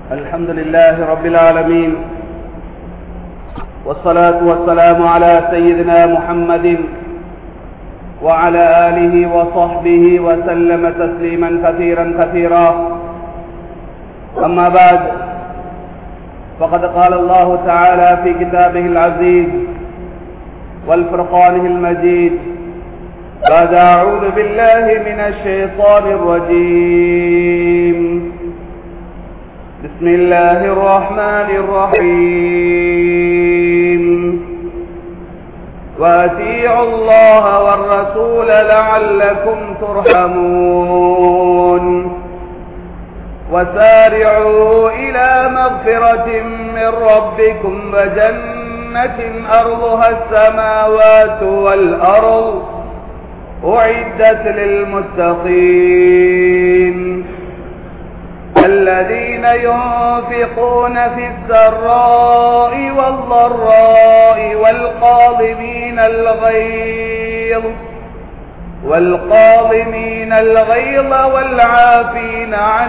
الحمد لله رب العالمين والصلاة والسلام على سيدنا محمد وعلى آله وصحبه وسلم تسليما كثيرا كثيرا أما بعد فقد قال الله تعالى في كتابه العزيز والفرقانه المجيد بعد أعوذ بالله من الشيطان الرجيم بسم الله الرحمن الرحيم واتيعوا الله والرسول لعلكم ترحمون وسارعوا إلى مغفرة من ربكم وجنة أرضها السماوات والأرض أعدت للمتقين الذين ينفقون في السراء والضراء والقاضمين الغيظ والقاضمين الغيظ والعافين عن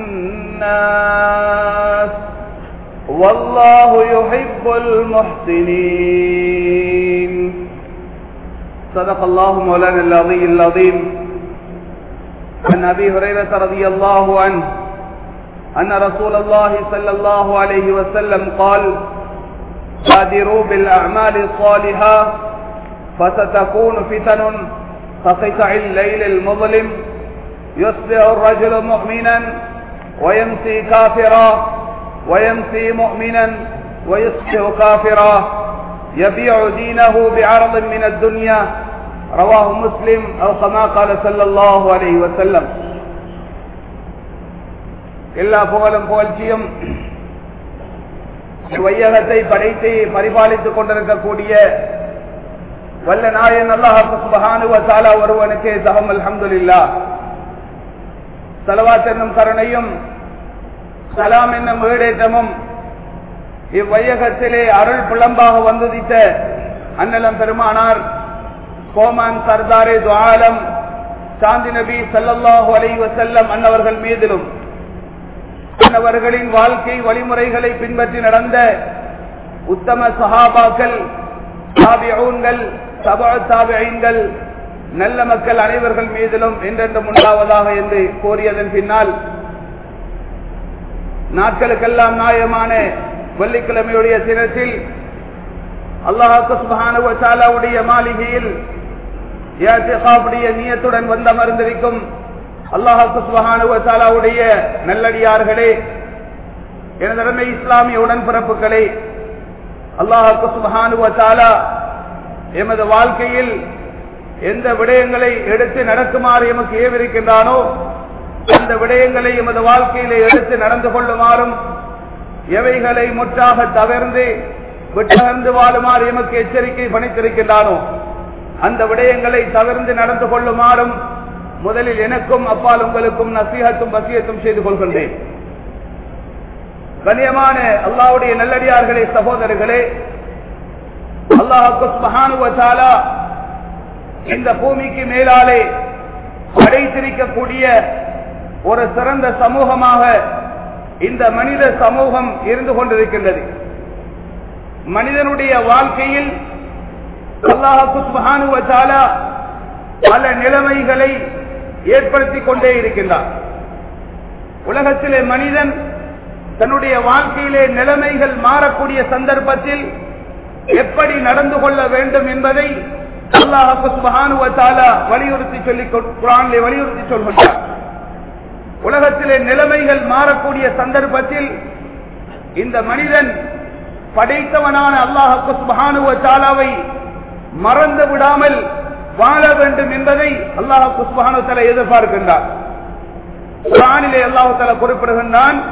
الناس والله يحب المحسنين صدق الله مولانا العظيم العظيم عن ابي هريره رضي الله عنه ان رسول الله صلى الله عليه وسلم قال بادروا بالاعمال الصالحه فستكون فتن كقطع الليل المظلم يصبح الرجل مؤمنا ويمسي كافرا ويمسي مؤمنا ويصبح كافرا يبيع دينه بعرض من الدنيا رواه مسلم او كما قال صلى الله عليه وسلم எல்லா புகழும் புகழ்ச்சியும் வையகத்தை படைத்து பரிபாலித்துக் கொண்டிருக்கக்கூடிய வல்ல நாயன் அல்லாஹு சுபஹானுவ தாலா ஒருவனுக்கு சகம் அல்ஹம்துலில்லா சலவாத் என்னும் கருணையும் சலாம் என்னும் வீடேற்றமும் இவ்வையகத்திலே அருள் புலம்பாக வந்துதித்த அன்னலம் பெருமானார் கோமான் சர்தாரே துவாலம் சாந்தி நபி சல்லல்லாஹு அலை வசல்லம் அன்னவர்கள் மீதிலும் அன்னவர்களின் வாழ்க்கை வழிமுறைகளை பின்பற்றி நடந்த உத்தம சஹாபாக்கள் தாபிஊன்கள் சபா தாபிகள் நல்ல மக்கள் அனைவர்கள் மீதிலும் என்றென்றும் உண்டாவதாக என்று கோரியதன் பின்னால் நாட்களுக்கெல்லாம் நியாயமான வெள்ளிக்கிழமையுடைய தினத்தில் அல்லாஹு சுபானுடைய மாளிகையில் நீயத்துடன் வந்தமர்ந்திருக்கும் அல்லாஹு சுபானுடைய நல்லடியார்களே எனதரமை இஸ்லாமிய உடன்பிறப்புகளே அல்லாஹு சுபானுவத்தாலா எமது வாழ்க்கையில் எந்த விடயங்களை எடுத்து நடக்குமாறு எமக்கு ஏவிருக்கின்றானோ அந்த விடயங்களை எமது வாழ்க்கையிலே எடுத்து நடந்து கொள்ளுமாறும் எவைகளை முற்றாக தவிர்ந்து விட்டகர்ந்து வாழுமாறு எமக்கு எச்சரிக்கை பணித்திருக்கின்றானோ அந்த விடயங்களை தவிர்ந்து நடந்து கொள்ளுமாறும் முதலில் எனக்கும் அப்பால் உங்களுக்கும் நசீகத்தும் வசியத்தும் செய்து கொள்கின்றேன் கண்ணியமான அல்லாவுடைய நல்லடியார்களே சகோதரர்களே அல்லாஹாலா இந்த பூமிக்கு மேலாலே படைத்திருக்கக்கூடிய ஒரு சிறந்த சமூகமாக இந்த மனித சமூகம் இருந்து கொண்டிருக்கின்றது மனிதனுடைய வாழ்க்கையில் அல்லாஹாலா பல நிலைமைகளை ஏற்படுத்திக் கொண்டே இருக்கின்றார் உலகத்திலே மனிதன் தன்னுடைய வாழ்க்கையிலே நிலைமைகள் மாறக்கூடிய சந்தர்ப்பத்தில் எப்படி நடந்து கொள்ள வேண்டும் என்பதை அல்லாஹு சுபஹானுவத்தாலா வலியுறுத்தி சொல்லி குரானிலே வலியுறுத்தி சொல்கின்றார் உலகத்திலே நிலைமைகள் மாறக்கூடிய சந்தர்ப்பத்தில் இந்த மனிதன் படைத்தவனான அல்லாஹு சுபஹானுவத்தாலாவை மறந்து விடாமல் வாழ வேண்டும் என்பதை அல்லாஹு சுபஹானுவத்தாலா எதிர்பார்க்கின்றார் குரானிலே அல்லாஹு தாலா குறிப்பிடுகின்றான்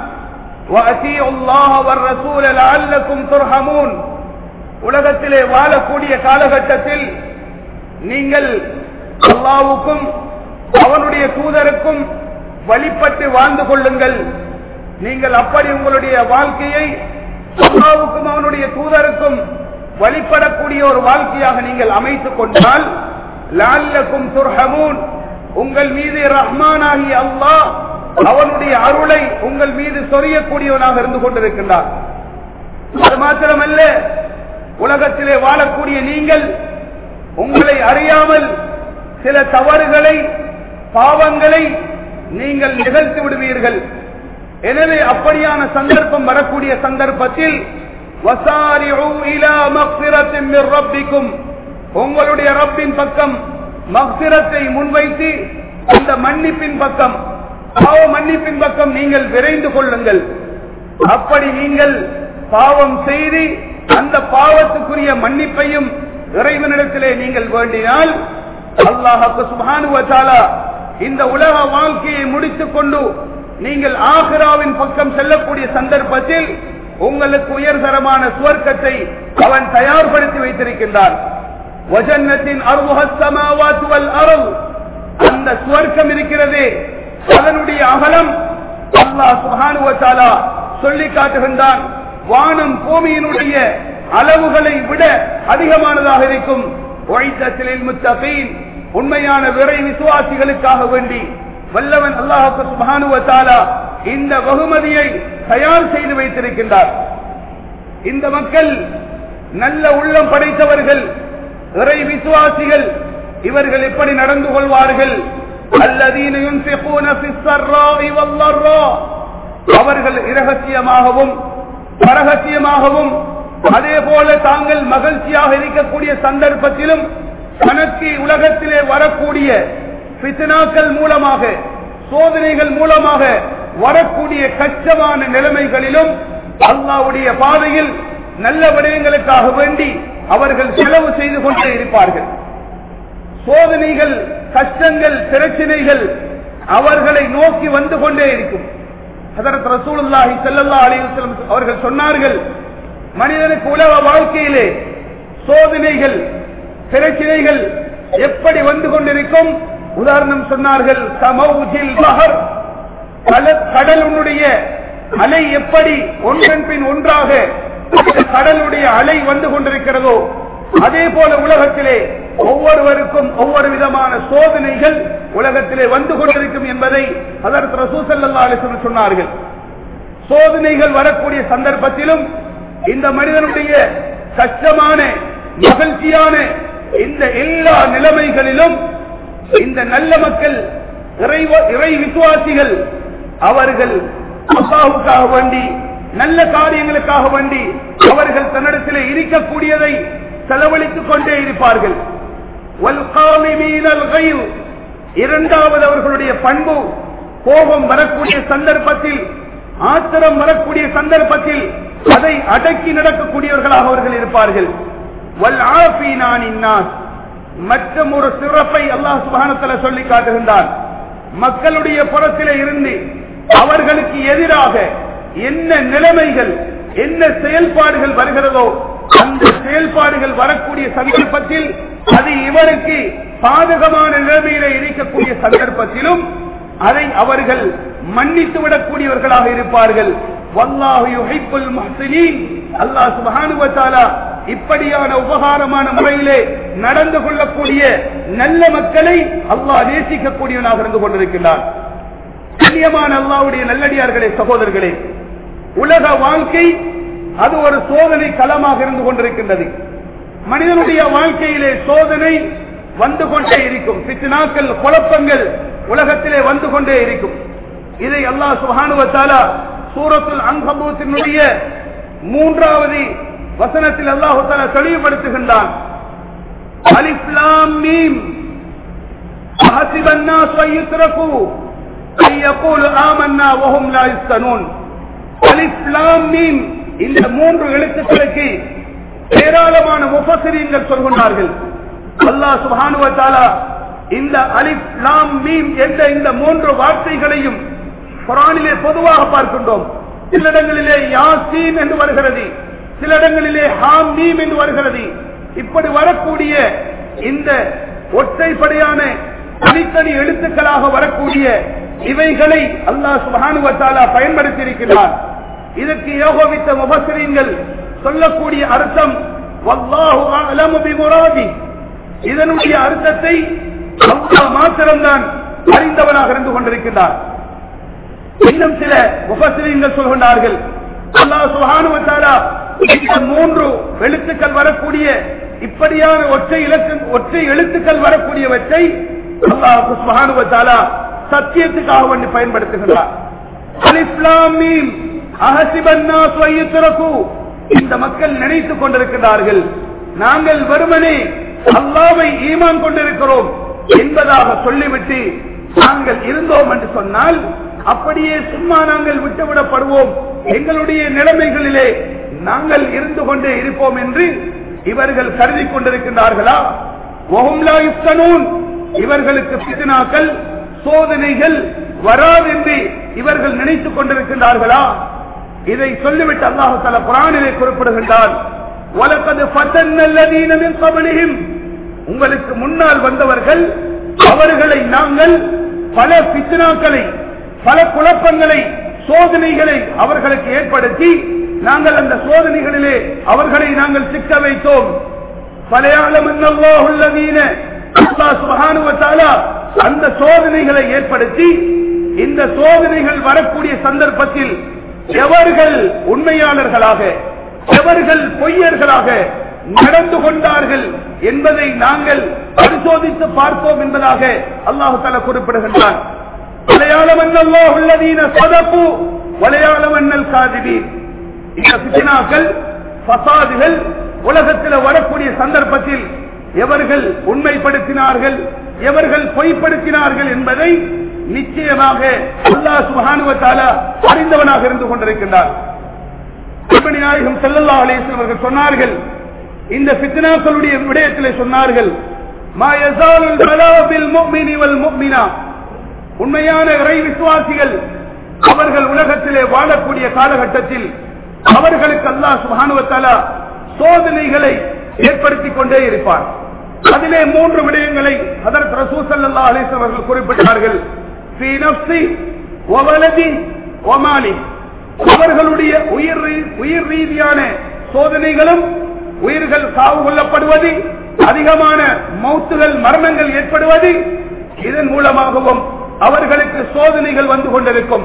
உலகத்திலே வாழக்கூடிய காலகட்டத்தில் நீங்கள் அல்லாவுக்கும் அவனுடைய தூதருக்கும் வழிபட்டு வாழ்ந்து கொள்ளுங்கள் நீங்கள் அப்படி உங்களுடைய வாழ்க்கையை அல்லாவுக்கும் அவனுடைய தூதருக்கும் வழிபடக்கூடிய ஒரு வாழ்க்கையாக நீங்கள் அமைத்துக் கொண்டால் லால்லக்கும் துர்ஹமூன் உங்கள் மீது ரஹ்மானாகி அல்லாஹ் அவனுடைய அருளை உங்கள் மீது சொரியக்கூடியவனாக இருந்து கொண்டிருக்கின்றான் அது மாத்திரமல்ல உலகத்திலே வாழக்கூடிய நீங்கள் உங்களை அறியாமல் சில தவறுகளை பாவங்களை நீங்கள் நிகழ்த்தி விடுவீர்கள் எனவே அப்படியான சந்தர்ப்பம் வரக்கூடிய சந்தர்ப்பத்தில் وَسَارِعُوا إِلَى مَغْفِرَةٍ مِّن رَّبِّكُمْ உங்களுடைய ரப்பின் பக்கம் மக்சிரத்தை முன்வைத்து அந்த மன்னிப்பின் பக்கம் பாவ மன்னிப்பின் பக்கம் நீங்கள் விரைந்து கொள்ளுங்கள் அப்படி நீங்கள் பாவம் செய்து அந்த பாவத்துக்குரிய மன்னிப்பையும் இறைவனிடத்திலே நீங்கள் வேண்டினால் அல்லாஹு சுபானுவத்தாலா இந்த உலக வாழ்க்கையை முடித்துக் கொண்டு நீங்கள் ஆஹிராவின் பக்கம் செல்லக்கூடிய சந்தர்ப்பத்தில் உங்களுக்கு உயர்தரமான சுவர்க்கத்தை அவன் தயார்படுத்தி வைத்திருக்கின்றான் வஜன்னத்தின் அருவல் அருள் அந்த சுவர்க்கம் இருக்கிறதே அதனுடைய அகலம் அல்லாஹ் சுகானுவத்தாலா சொல்லி காட்டுகின்றான் வானம் பூமியினுடைய அளவுகளை விட அதிகமானதாக இருக்கும் முத்தகீன் உண்மையான விரை விசுவாசிகளுக்காக வேண்டி வல்லவன் அல்லாஹு சுபானுவத்தாலா இந்த வகுமதியை தயார் செய்து வைத்திருக்கின்றார் இந்த மக்கள் நல்ல உள்ளம் படைத்தவர்கள் இறை விசுவாசிகள் இவர்கள் எப்படி நடந்து கொள்வார்கள் அல்லதீனையும் அவர்கள் இரகசியமாகவும் பரகசியமாகவும் அதே போல தாங்கள் மகிழ்ச்சியாக இருக்கக்கூடிய சந்தர்ப்பத்திலும் தனக்கு உலகத்திலே வரக்கூடிய பித்தனாக்கள் மூலமாக சோதனைகள் மூலமாக வரக்கூடிய கஷ்டமான நிலைமைகளிலும் அல்லாவுடைய பாதையில் நல்ல விடயங்களுக்காக வேண்டி அவர்கள் செலவு செய்து கொண்டே இருப்பார்கள் சோதனைகள் கஷ்டங்கள் பிரச்சனைகள் அவர்களை நோக்கி வந்து கொண்டே இருக்கும் அதற்கு ரசூலுல்லாஹி ஸல்லல்லாஹு அலைஹி வஸல்லம் அவர்கள் சொன்னார்கள் மனிதனுக்கு உலக வாழ்க்கையிலே சோதனைகள் பிரச்சனைகள் எப்படி வந்து கொண்டிருக்கும் உதாரணம் சொன்னார்கள் சமௌஜில் பஹர் கடலுடைய அலை எப்படி ஒன்றன் பின் ஒன்றாக கடலுடைய அலை வந்து கொண்டிருக்கிறதோ அதே போல உலகத்திலே ஒவ்வொருவருக்கும் ஒவ்வொரு விதமான சோதனைகள் உலகத்திலே வந்து கொண்டிருக்கும் என்பதை அதற்கு ரசூசல்லா அலிசன் சொன்னார்கள் சோதனைகள் வரக்கூடிய சந்தர்ப்பத்திலும் இந்த மனிதனுடைய கஷ்டமான மகிழ்ச்சியான இந்த எல்லா நிலைமைகளிலும் இந்த நல்ல மக்கள் இறை விசுவாசிகள் அவர்கள் அல்லாவுக்காக வேண்டி நல்ல காரியங்களுக்காக வேண்டி அவர்கள் தன்னிடத்திலே இருக்கக்கூடியதை செலவழித்துக் கொண்டே இருப்பார்கள் இரண்டாவது அவர்களுடைய பண்பு கோபம் வரக்கூடிய சந்தர்ப்பத்தில் ஆத்திரம் வரக்கூடிய சந்தர்ப்பத்தில் அதை அடக்கி நடக்கக்கூடியவர்களாக அவர்கள் இருப்பார்கள் மற்றும் ஒரு சிறப்பை அல்லாஹ் சுபானத்தில் சொல்லி காட்டுகின்றான் மக்களுடைய புறத்திலே இருந்து அவர்களுக்கு எதிராக என்ன நிலைமைகள் என்ன செயல்பாடுகள் வருகிறதோ அந்த செயல்பாடுகள் வரக்கூடிய சந்தர்ப்பத்தில் அது இவருக்கு பாதகமான நிலைமையில இருக்கக்கூடிய சந்தர்ப்பத்திலும் அதை அவர்கள் மன்னித்து விடக்கூடியவர்களாக இருப்பார்கள் அல்லாஹ் சுபானுவத்தாலா இப்படியான உபகாரமான முறையிலே நடந்து கொள்ளக்கூடிய நல்ல மக்களை அல்லாஹ் நேசிக்கக்கூடியவனாக இருந்து கொண்டிருக்கின்றான் கண்ணியமான அல்லாவுடைய நல்லடியார்களே சகோதரர்களே உலக வாழ்க்கை அது ஒரு சோதனை களமாக இருந்து கொண்டிருக்கின்றது மனிதனுடைய வாழ்க்கையிலே சோதனை வந்து கொண்டே இருக்கும் பிச்சுனாக்கள் குழப்பங்கள் உலகத்திலே வந்து கொண்டே இருக்கும் இதை அல்லாஹ் சுஹானுவத்தாலா சூரத்துல் அங்கபூத்தினுடைய மூன்றாவது வசனத்தில் அல்லாஹு தாலா தெளிவுபடுத்துகின்றான் அலிஸ்லாம் மீம் أحسب الناس أن يتركوا أن يقولوا آمنا وهم لا يفتنون அலிஃப் லாம் மீம் இந்த மூன்று எழுத்துக்களுக்கு ஏராளமான முஃபஸிரீன்கள் சொல்கின்றார்கள் அல்லாஹ் சுப்ஹானஹு வ தஆலா இந்த அலிஃப் லாம் மீம் என்ற இந்த மூன்று வார்த்தைகளையும் குர்ஆனிலே பொதுவாக பார்க்கின்றோம் சில இடங்களிலே யாசீன் என்று வருகிறது சில இடங்களிலே ஹாம் மீம் என்று வருகிறது இப்படி வரக்கூடிய இந்த ஒற்றைப்படையான தனித்தனி எழுத்துக்களாக வரக்கூடிய இவைகளை அல்லாஹ் சுபானுவத்தாலா பயன்படுத்தி இருக்கிறார் இதற்கு யோகவித்த முபசிரீன்கள் சொல்லக்கூடிய அர்த்தம் வல்லாஹு அலமு பிமுராதி இதனுடைய அர்த்தத்தை அல்லாஹ் மாத்திரம்தான் அறிந்தவனாக இருந்து கொண்டிருக்கிறார் இன்னும் சில முபசிரியங்கள் சொல்கின்றார்கள் அல்லாஹ் சுகானுவத்தாரா இந்த மூன்று எழுத்துக்கள் வரக்கூடிய இப்படியான ஒற்றை இலக்கு ஒற்றை எழுத்துக்கள் வரக்கூடியவற்றை அல்லாஹ் சுகானுவத்தாலா சத்தியத்துக்காக வேண்டி பயன்படுத்துகின்றார் அலிஸ்லாமீம் அகசிபன்னா சுவையுத்திரகு இந்த மக்கள் நினைத்துக் கொண்டிருக்கிறார்கள் நாங்கள் வெறுமனே அல்லாவை ஈமான் கொண்டிருக்கிறோம் என்பதாக சொல்லிவிட்டு நாங்கள் இருந்தோம் என்று சொன்னால் அப்படியே சும்மா நாங்கள் விட்டுவிடப்படுவோம் எங்களுடைய நிலைமைகளிலே நாங்கள் இருந்து கொண்டே இருப்போம் என்று இவர்கள் கருதி கொண்டிருக்கின்றார்களா இவர்களுக்கு பிதினாக்கள் சோதனைகள் வராது என்று இவர்கள் நினைத்துக் கொண்டிருக்கின்றார்களா இதை சொல்லிவிட்டு அல்லாஹு தல குரானிலே குறிப்பிடுகின்றார் உலகது பத்தன்னல்லதீனமின் கபலியும் உங்களுக்கு முன்னால் வந்தவர்கள் அவர்களை நாங்கள் பல பித்னாக்களை பல குழப்பங்களை சோதனைகளை அவர்களுக்கு ஏற்படுத்தி நாங்கள் அந்த சோதனைகளிலே அவர்களை நாங்கள் சிக்க வைத்தோம் பலையாளம் உள்ளதீன அந்த சோதனைகளை ஏற்படுத்தி இந்த சோதனைகள் வரக்கூடிய சந்தர்ப்பத்தில் எவர்கள் உண்மையாளர்களாக எவர்கள் பொய்யர்களாக நடந்து கொண்டார்கள் என்பதை நாங்கள் பரிசோதித்து பார்ப்போம் என்பதாக அல்லாஹு தலா குறிப்பிடுகின்றான் மலையாளம் அண்ணல்லோ உள்ளதீன சதப்பு மலையாளம் அண்ணல் காதிபீர் இந்த பிசினாக்கள் பசாதுகள் உலகத்தில் வரக்கூடிய சந்தர்ப்பத்தில் எவர்கள் உண்மைப்படுத்தினார்கள் எவர்கள் பொய்ப்படுத்தினார்கள் என்பதை நிச்சயமாக அல்லாஹ் சுபானுவத்தால அறிந்தவனாக இருந்து கொண்டிருக்கின்றார் திருமணி நாயகம் செல்லல்லா அலேஸ்வரம் அவர்கள் சொன்னார்கள் இந்த பித்னாக்களுடைய விடயத்திலே சொன்னார்கள் உண்மையான இறை விசுவாசிகள் அவர்கள் உலகத்திலே வாழக்கூடிய காலகட்டத்தில் அவர்களுக்கு அல்லா சுபானுவத்தாலா சோதனைகளை ஏற்படுத்திக் கொண்டே இருப்பார் அதிலே மூன்று விடயங்களை அதற்கு ரசூசல்லா அலிஸ் அவர்கள் குறிப்பிட்டார்கள் அவர்களுடைய உயிர் உயிர் ரீதியான சோதனைகளும் உயிர்கள் சாவு கொள்ளப்படுவது அதிகமான மௌத்துகள் மரணங்கள் ஏற்படுவது இதன் மூலமாகவும் அவர்களுக்கு சோதனைகள் வந்து கொண்டிருக்கும்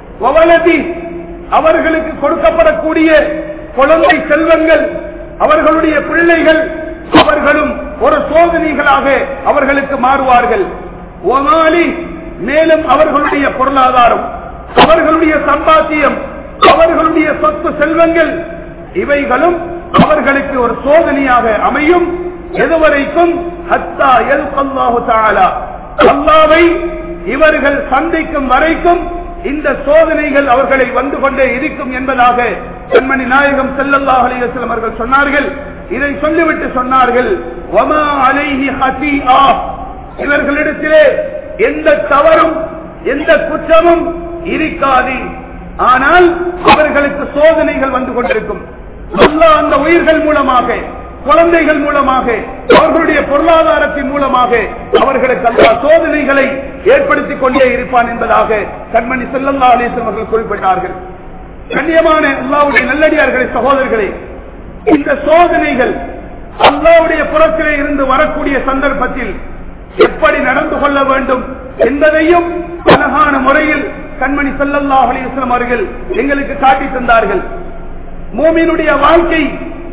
அவர்களுக்கு கொடுக்கப்படக்கூடிய குழந்தை செல்வங்கள் அவர்களுடைய பிள்ளைகள் அவர்களும் ஒரு சோதனைகளாக அவர்களுக்கு மாறுவார்கள் ஒமாலி மேலும் அவர்களுடைய பொருளாதாரம் அவர்களுடைய சம்பாத்தியம் அவர்களுடைய சொத்து செல்வங்கள் இவைகளும் அவர்களுக்கு ஒரு சோதனையாக அமையும் எதுவரைக்கும் ஹத்தா எல் அல்லாஹு தாலா அல்லாவை இவர்கள் சந்திக்கும் வரைக்கும் இந்த சோதனைகள் அவர்களை வந்து கொண்டே இருக்கும் என்பதாக கண்மணி நாயகம் செல்லல்லாஹ் அலிவசலம் அவர்கள் சொன்னார்கள் இதை சொல்லிவிட்டு சொன்னார்கள் ஒமா அலைஹி ஹசீஆ இவர்களிடத்திலே எந்த தவறும் எந்த குற்றமும் இருக்காது ஆனால் அவர்களுக்கு சோதனைகள் வந்து கொண்டிருக்கும் அல்லாஹ் அந்த உயிர்கள் மூலமாக குழந்தைகள் மூலமாக அவர்களுடைய பொருளாதாரத்தின் மூலமாக அவர்களுக்கு அந்த சோதனைகளை ஏற்படுத்திக் கொண்டே இருப்பான் என்பதாக கண்மணி செல்லல்லா அலேசன் அவர்கள் குறிப்பிட்டார்கள் கண்ணியமான அல்லாவுடைய நல்லடியார்களை சகோதரர்களே இந்த சோதனைகள் அல்லாவுடைய புறத்திலே இருந்து வரக்கூடிய சந்தர்ப்பத்தில் எப்படி நடந்து கொள்ள வேண்டும் என்பதையும் அழகான முறையில் கண்மணி செல்லல்லா அலிஸ்லாம் அவர்கள் எங்களுக்கு காட்டி தந்தார்கள் மூமினுடைய வாழ்க்கை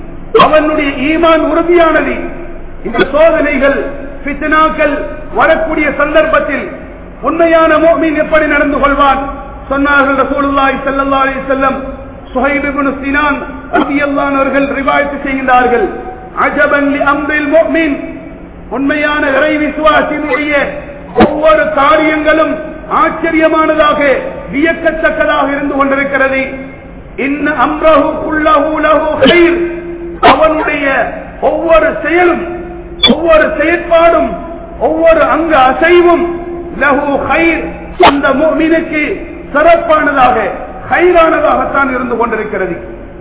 அவனுடைய ஈமான் உறுதியானது இந்த சோதனைகள் பித்னாக்கள் வரக்கூடிய சந்தர்ப்பத்தில் உண்மையான மோமின் எப்படி நடந்து கொள்வான் சொன்னார்கள் ரசூலுல்லாஹி ஸல்லல்லாஹு அலைஹி வஸல்லம் சுஹைப் இப்னு சினான் ரலியல்லாஹு அவர்கள் ரிவாயத் செய்கின்றார்கள் அஜபன் லி அம்ரில் முஃமின் உண்மையான இறை விசுவாசியினுடைய ஒவ்வொரு காரியங்களும் ஆச்சரியமானதாக வியக்கத்தக்கதாக இருந்து கொண்டிருக்கிறது இன்ன அம்ரஹு குல்லஹு லஹு கைர் அவனுடைய ஒவ்வொரு செயலும் ஒவ்வொரு செயற்பாடும் ஒவ்வொரு அங்க அசைவும் லஹு கைர் அந்த முஃமினுக்கு சிறப்பானதாக கைரானதாகத்தான் இருந்து கொண்டிருக்கிறது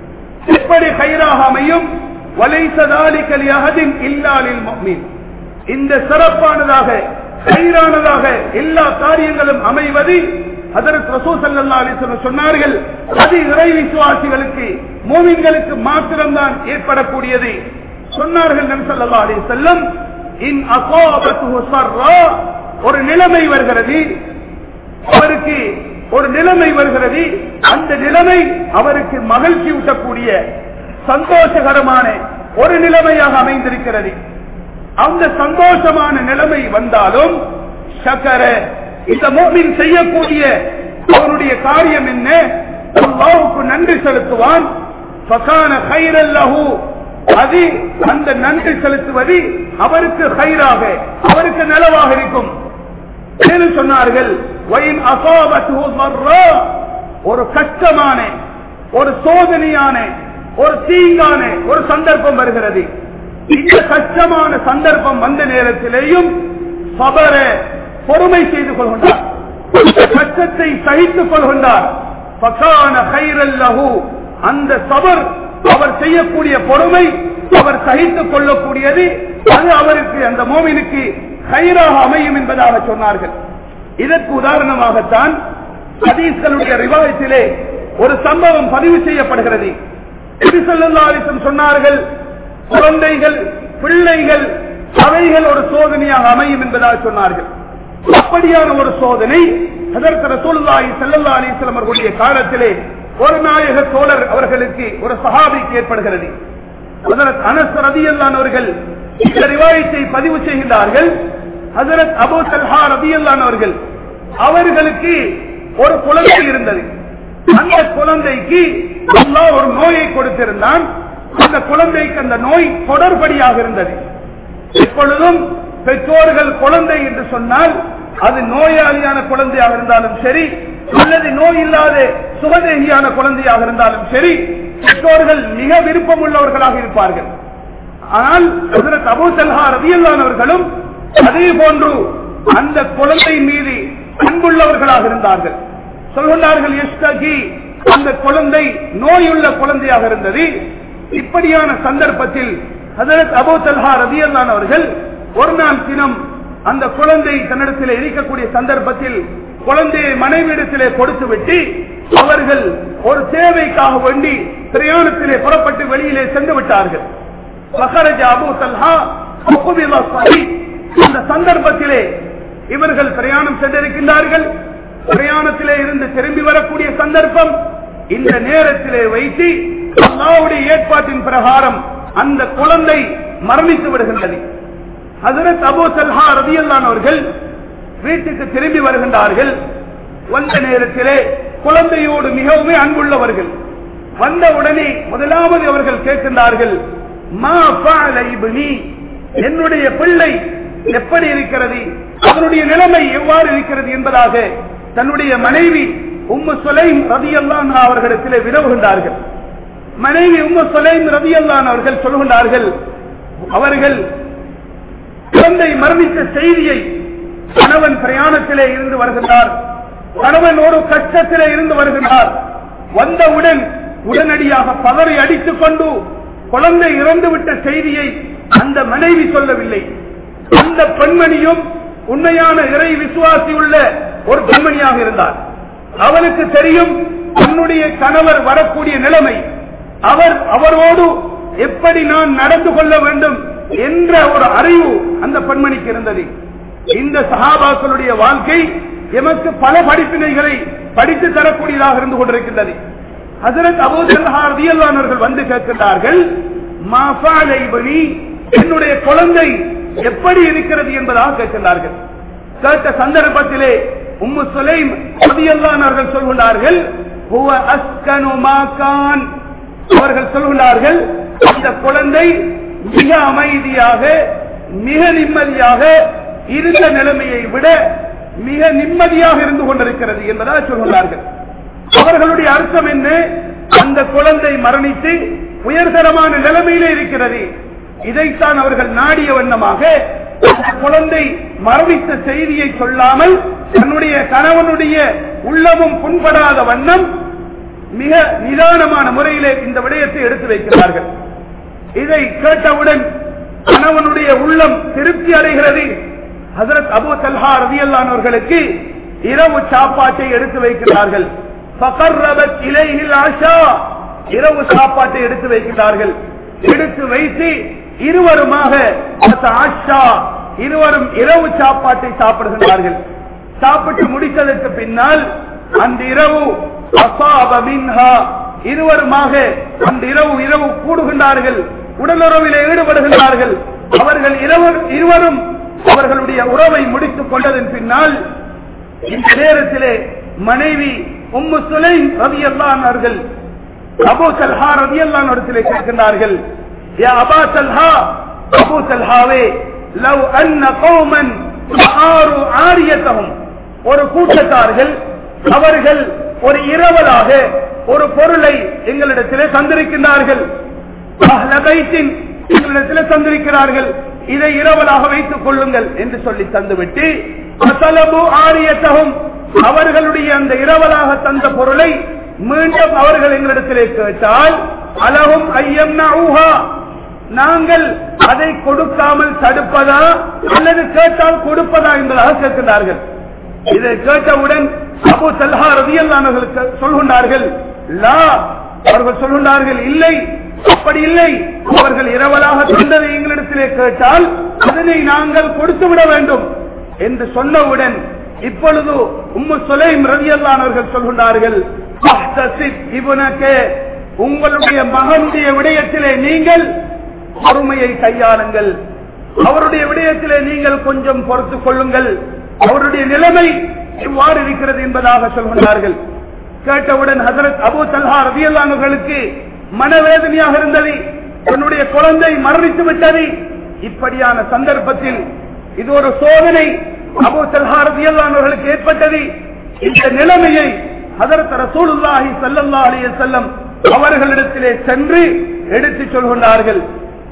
எப்படி கைராக அமையும் வலைசதாலிக்கலி அகதின் இல்லாலில் முஃமின் இந்த சிறப்பானதாக கைரானதாக எல்லா காரியங்களும் அமைவது அதற்கு ரசூ சல்லா அலிஸ்வரம் சொன்னார்கள் அது இறை விசுவாசிகளுக்கு மூமின்களுக்கு மாத்திரம்தான் ஏற்படக்கூடியது சொன்னார்கள் நம் சல்லா அலி செல்லம் இன் அசோபத்து ஒரு நிலைமை வருகிறது அவருக்கு ஒரு நிலைமை வருகிறது அந்த நிலைமை அவருக்கு மகிழ்ச்சி ஊட்டக்கூடிய சந்தோஷகரமான ஒரு நிலைமையாக அமைந்திருக்கிறது அந்த சந்தோஷமான நிலைமை வந்தாலும் சக்கர இந்த மோமின் செய்யக்கூடிய அவருடைய காரியம் என்ன அல்லாவுக்கு நன்றி செலுத்துவான் ஃபகான கைரல்லஹு அது அந்த நன்றி செலுத்துவது அவருக்கு ஹைராக அவருக்கு நலவாக இருக்கும் மேலும் சொன்னார்கள் வயின் அசாபத்து மர்ரா ஒரு கஷ்டமான ஒரு சோதனையான ஒரு தீங்கான ஒரு சந்தர்ப்பம் வருகிறது இந்த கஷ்டமான சந்தர்ப்பம் வந்த நேரத்திலேயும் சபர பொறுமை செய்து கொள்கின்றார் இந்த கஷ்டத்தை சகித்துக் கொள்கின்றார் பக்கான கைரல்லஹு அந்த சபர் அவர் செய்யக்கூடிய பொறுமை அவர் சகித்துக் கொள்ளக்கூடியது அது அவருக்கு அந்த மோமினுக்கு கயிறாக அமையும் என்பதாக சொன்னார்கள் இதற்கு உதாரணமாகத்தான் ஹதீஸ்களுடைய ரிவாயத்திலே ஒரு சம்பவம் பதிவு செய்யப்படுகிறது திருசல்லாலிசம் சொன்னார்கள் குழந்தைகள் பிள்ளைகள் அவைகள் ஒரு சோதனையாக அமையும் என்பதாக சொன்னார்கள் அப்படியான ஒரு சோதனை அதற்கு ரசூலுல்லாஹி ஸல்லல்லாஹு அலைஹி வஸல்லம் அவர்களுடைய காலத்திலே ஒரு நாயக தோழர் அவர்களுக்கு ஒரு சஹாபிக்கு ஏற்படுகிறது ஹஜரத் அனஸ் ரதியல்லான் அவர்கள் இந்த ரிவாயத்தை பதிவு செய்கின்றார்கள் ஹஜரத் அபூ தல்ஹா ரதியல்லான் அவர்கள் அவர்களுக்கு ஒரு குழந்தை இருந்தது அந்த குழந்தைக்கு அல்லாஹ் ஒரு நோயை கொடுத்திருந்தான் அந்த குழந்தைக்கு அந்த நோய் தொடர்படியாக இருந்தது எப்பொழுதும் பெற்றோர்கள் குழந்தை என்று சொன்னால் அது நோயாளியான குழந்தையாக இருந்தாலும் சரி அல்லது நோய் இல்லாத சுகதேகியான குழந்தையாக இருந்தாலும் சரி பெற்றோர்கள் மிக விருப்பம் உள்ளவர்களாக இருப்பார்கள் ஆனால் ஹஜரத் அபூ தல்ஹா ரதியல்லானவர்களும் அதே போன்று அந்த குழந்தை மீது அன்புள்ளவர்களாக இருந்தார்கள் சொல்கின்றார்கள் எஸ்தகி அந்த குழந்தை நோயுள்ள குழந்தையாக இருந்தது இப்படியான சந்தர்ப்பத்தில் ஹஜரத் அபூ தல்ஹா ரதியல்லான் அவர்கள் ஒரு நாள் தினம் அந்த குழந்தை தன்னிடத்தில் இருக்கக்கூடிய சந்தர்ப்பத்தில் குழந்தையை மனைவியிடத்திலே கொடுத்து விட்டு அவர்கள் ஒரு தேவைக்காக வேண்டி பிரயாணத்திலே புறப்பட்டு வெளியிலே சென்று விட்டார்கள் ஃபஹரஜ அபூ தல்ஹா ஃபகுபில ஸஹி. அந்த சந்தர்ப்பத்திலே இவர்கள் பிரயாணம் சென்றிருக்கின்றார்கள் பிரயாணத்திலே இருந்து திரும்பி வரக்கூடிய சந்தர்ப்பம் இந்த நேரத்திலே வைத்து அல்லாவுடைய ஏற்பாட்டின் பிரகாரம் அந்த குழந்தை மரணித்து விடுகின்றது ஹசரத் அபூ சல்ஹா ரதியல்லான் அவர்கள் வீட்டுக்கு திரும்பி வருகின்றார்கள் வந்த நேரத்திலே குழந்தையோடு மிகவும் அன்புள்ளவர்கள் வந்த உடனே முதலாவது அவர்கள் கேட்கின்றார்கள் மா ஃபஅல இப்னி என்னுடைய பிள்ளை எப்படி இருக்கிறது அவனுடைய நிலைமை எவ்வாறு இருக்கிறது என்பதாக தன்னுடைய மனைவி உம்மு சுலைம் ரதியல்லான் அவர்களிடத்திலே வினவுகின்றார்கள் மனைவி உம்மு சுலைம் ரதியல்லான் அவர்கள் சொல்கின்றார்கள் அவர்கள் குழந்தை மரணித்த செய்தியை கணவன் பிரயாணத்திலே இருந்து வருகின்றார் கணவன் ஒரு கஷ்டத்திலே இருந்து வருகின்றார் வந்தவுடன் உடனடியாக பதறி அடித்துக் கொண்டு குழந்தை இறந்துவிட்ட செய்தியை அந்த மனைவி சொல்லவில்லை அந்த பெண்மணியும் உண்மையான இறை விசுவாசி உள்ள ஒரு பெண்மணியாக இருந்தார் அவனுக்கு தெரியும் தன்னுடைய கணவர் வரக்கூடிய நிலைமை அவர் அவரோடு எப்படி நான் நடந்து கொள்ள வேண்டும் என்ற ஒரு அறிவு அந்த பெண்மணிக்கு இருந்தது இந்த சஹாபாக்களுடைய வாழ்க்கை எமக்கு பல படிப்பினைகளை படித்து தரக்கூடியதாக இருந்து கொண்டிருக்கின்றது ஹசரத் அபூதல்ஹார்தியல்லானவர்கள் வந்து கேட்கின்றார்கள் மாஃபாலை பணி என்னுடைய குழந்தை எப்படி இருக்கிறது என்பதாக கேட்கின்றார்கள் கேட்ட சந்தர்ப்பத்திலே உம்மு சுலைம் ரதியல்லானவர்கள் சொல்கின்றார்கள் "ஹுவ அஸ்கனு மா கான்." அவர்கள் சொல்கின்றார்கள் அந்த குழந்தை மிக அமைதியாக மிக நிம்மதியாக இருந்த நிலைமையை விட மிக நிம்மதியாக இருந்து கொண்டிருக்கிறது என்பதாக சொல்கிறார்கள் அவர்களுடைய அர்த்தம் என்ன அந்த குழந்தை மரணித்து உயர்தரமான நிலைமையிலே இருக்கிறது இதைத்தான் அவர்கள் நாடிய வண்ணமாக அந்த குழந்தை மரணித்த செய்தியை சொல்லாமல் தன்னுடைய கணவனுடைய உள்ளமும் புண்படாத வண்ணம் மிக நிதானமான முறையிலே இந்த விடயத்தை எடுத்து வைக்கிறார்கள் இதை கேட்டவுடன் கணவனுடைய உள்ளம் திருப்தி அடைகிறது ஹசரத் அபு தல்ஹா ரதியல்லானவர்களுக்கு இரவு சாப்பாட்டை எடுத்து வைக்கிறார்கள் ஃபகர்ரபத் இலைஹில் ஆஷா இரவு சாப்பாட்டை எடுத்து வைக்கிறார்கள் எடுத்து வைத்து இருவருமாக ஆஷா இருவரும் இரவு சாப்பாட்டை சாப்பிடுகின்றார்கள் சாப்பிட்டு முடித்ததற்கு பின்னால் அந்த இரவு அசாப மின்ஹா இருவருமாக அந்த இரவு இரவு கூடுகின்றார்கள் உடலுறவிலே ஈடுபடுகின்றார்கள் அவர்கள் இருவர் இருவரும் அவர்களுடைய உறவை முடித்துக் கொண்டதன் பின்னால் இந்த நேரத்திலே மனைவி உம்மு சுலைம் ரவி அவர்கள் அபு சல்ஹா ரவி இடத்திலே கேட்கின்றார்கள் யா அபா சல்ஹா அபு சல்ஹாவே லவ் அன்ன கௌமன் ஆறு ஆரியத்தகும் ஒரு கூட்டத்தார்கள் அவர்கள் ஒரு இரவலாக ஒரு பொருளை எங்களிடத்திலே தந்திருக்கின்றார்கள் அஹ்ல பைத்தின் எங்களிடத்திலே தந்திருக்கிறார்கள் இதை இரவலாக வைத்துக் கொள்ளுங்கள் என்று சொல்லி தந்துவிட்டு அசலபு ஆரியத்தகும் அவர்களுடைய அந்த இரவலாக தந்த பொருளை மீண்டும் அவர்கள் எங்களிடத்திலே கேட்டால் அலகும் ஐயம் நாங்கள் அதை கொடுக்காமல் தடுப்பதா அல்லது கேட்டால் கொடுப்பதா என்பதாக கேட்கிறார்கள் இதை கேட்டவுடன் அபு சல்ஹா ரவியல்லானவர்களுக்கு சொல்கின்றார்கள் லா அவர்கள் சொல்கின்றார்கள் இல்லை அப்படி இல்லை அவர்கள் இரவலாக தந்ததை எங்களிடத்திலே கேட்டால் அதனை நாங்கள் கொடுத்து விட வேண்டும் என்று சொன்னவுடன் இப்பொழுது உம்மு சுலைம் ரவியல்லானவர்கள் சொல்கின்றார்கள் இவனுக்கு உங்களுடைய மகனுடைய விடயத்திலே நீங்கள் பொறுமையை கையாளுங்கள் அவருடைய விடயத்திலே நீங்கள் கொஞ்சம் பொறுத்துக் கொள்ளுங்கள் அவருடைய நிலைமை இவ்வாறு இருக்கிறது என்பதாக சொல்கின்றார்கள் கேட்டவுடன் ஹசரத் அபு தல்ஹா ரபியல்லானவர்களுக்கு மனவேதனையாக இருந்தது தன்னுடைய குழந்தை மரணித்து விட்டது இப்படியான சந்தர்ப்பத்தில் இது ஒரு சோதனை அபு தல்ஹா ரபியல்லானவர்களுக்கு ஏற்பட்டது இந்த நிலைமையை ஹதரத் ரசூலுல்லாஹி ஸல்லல்லாஹு அலைஹி வஸல்லம் அவர்களிடத்திலே சென்று எடுத்து சொல்கின்றார்கள்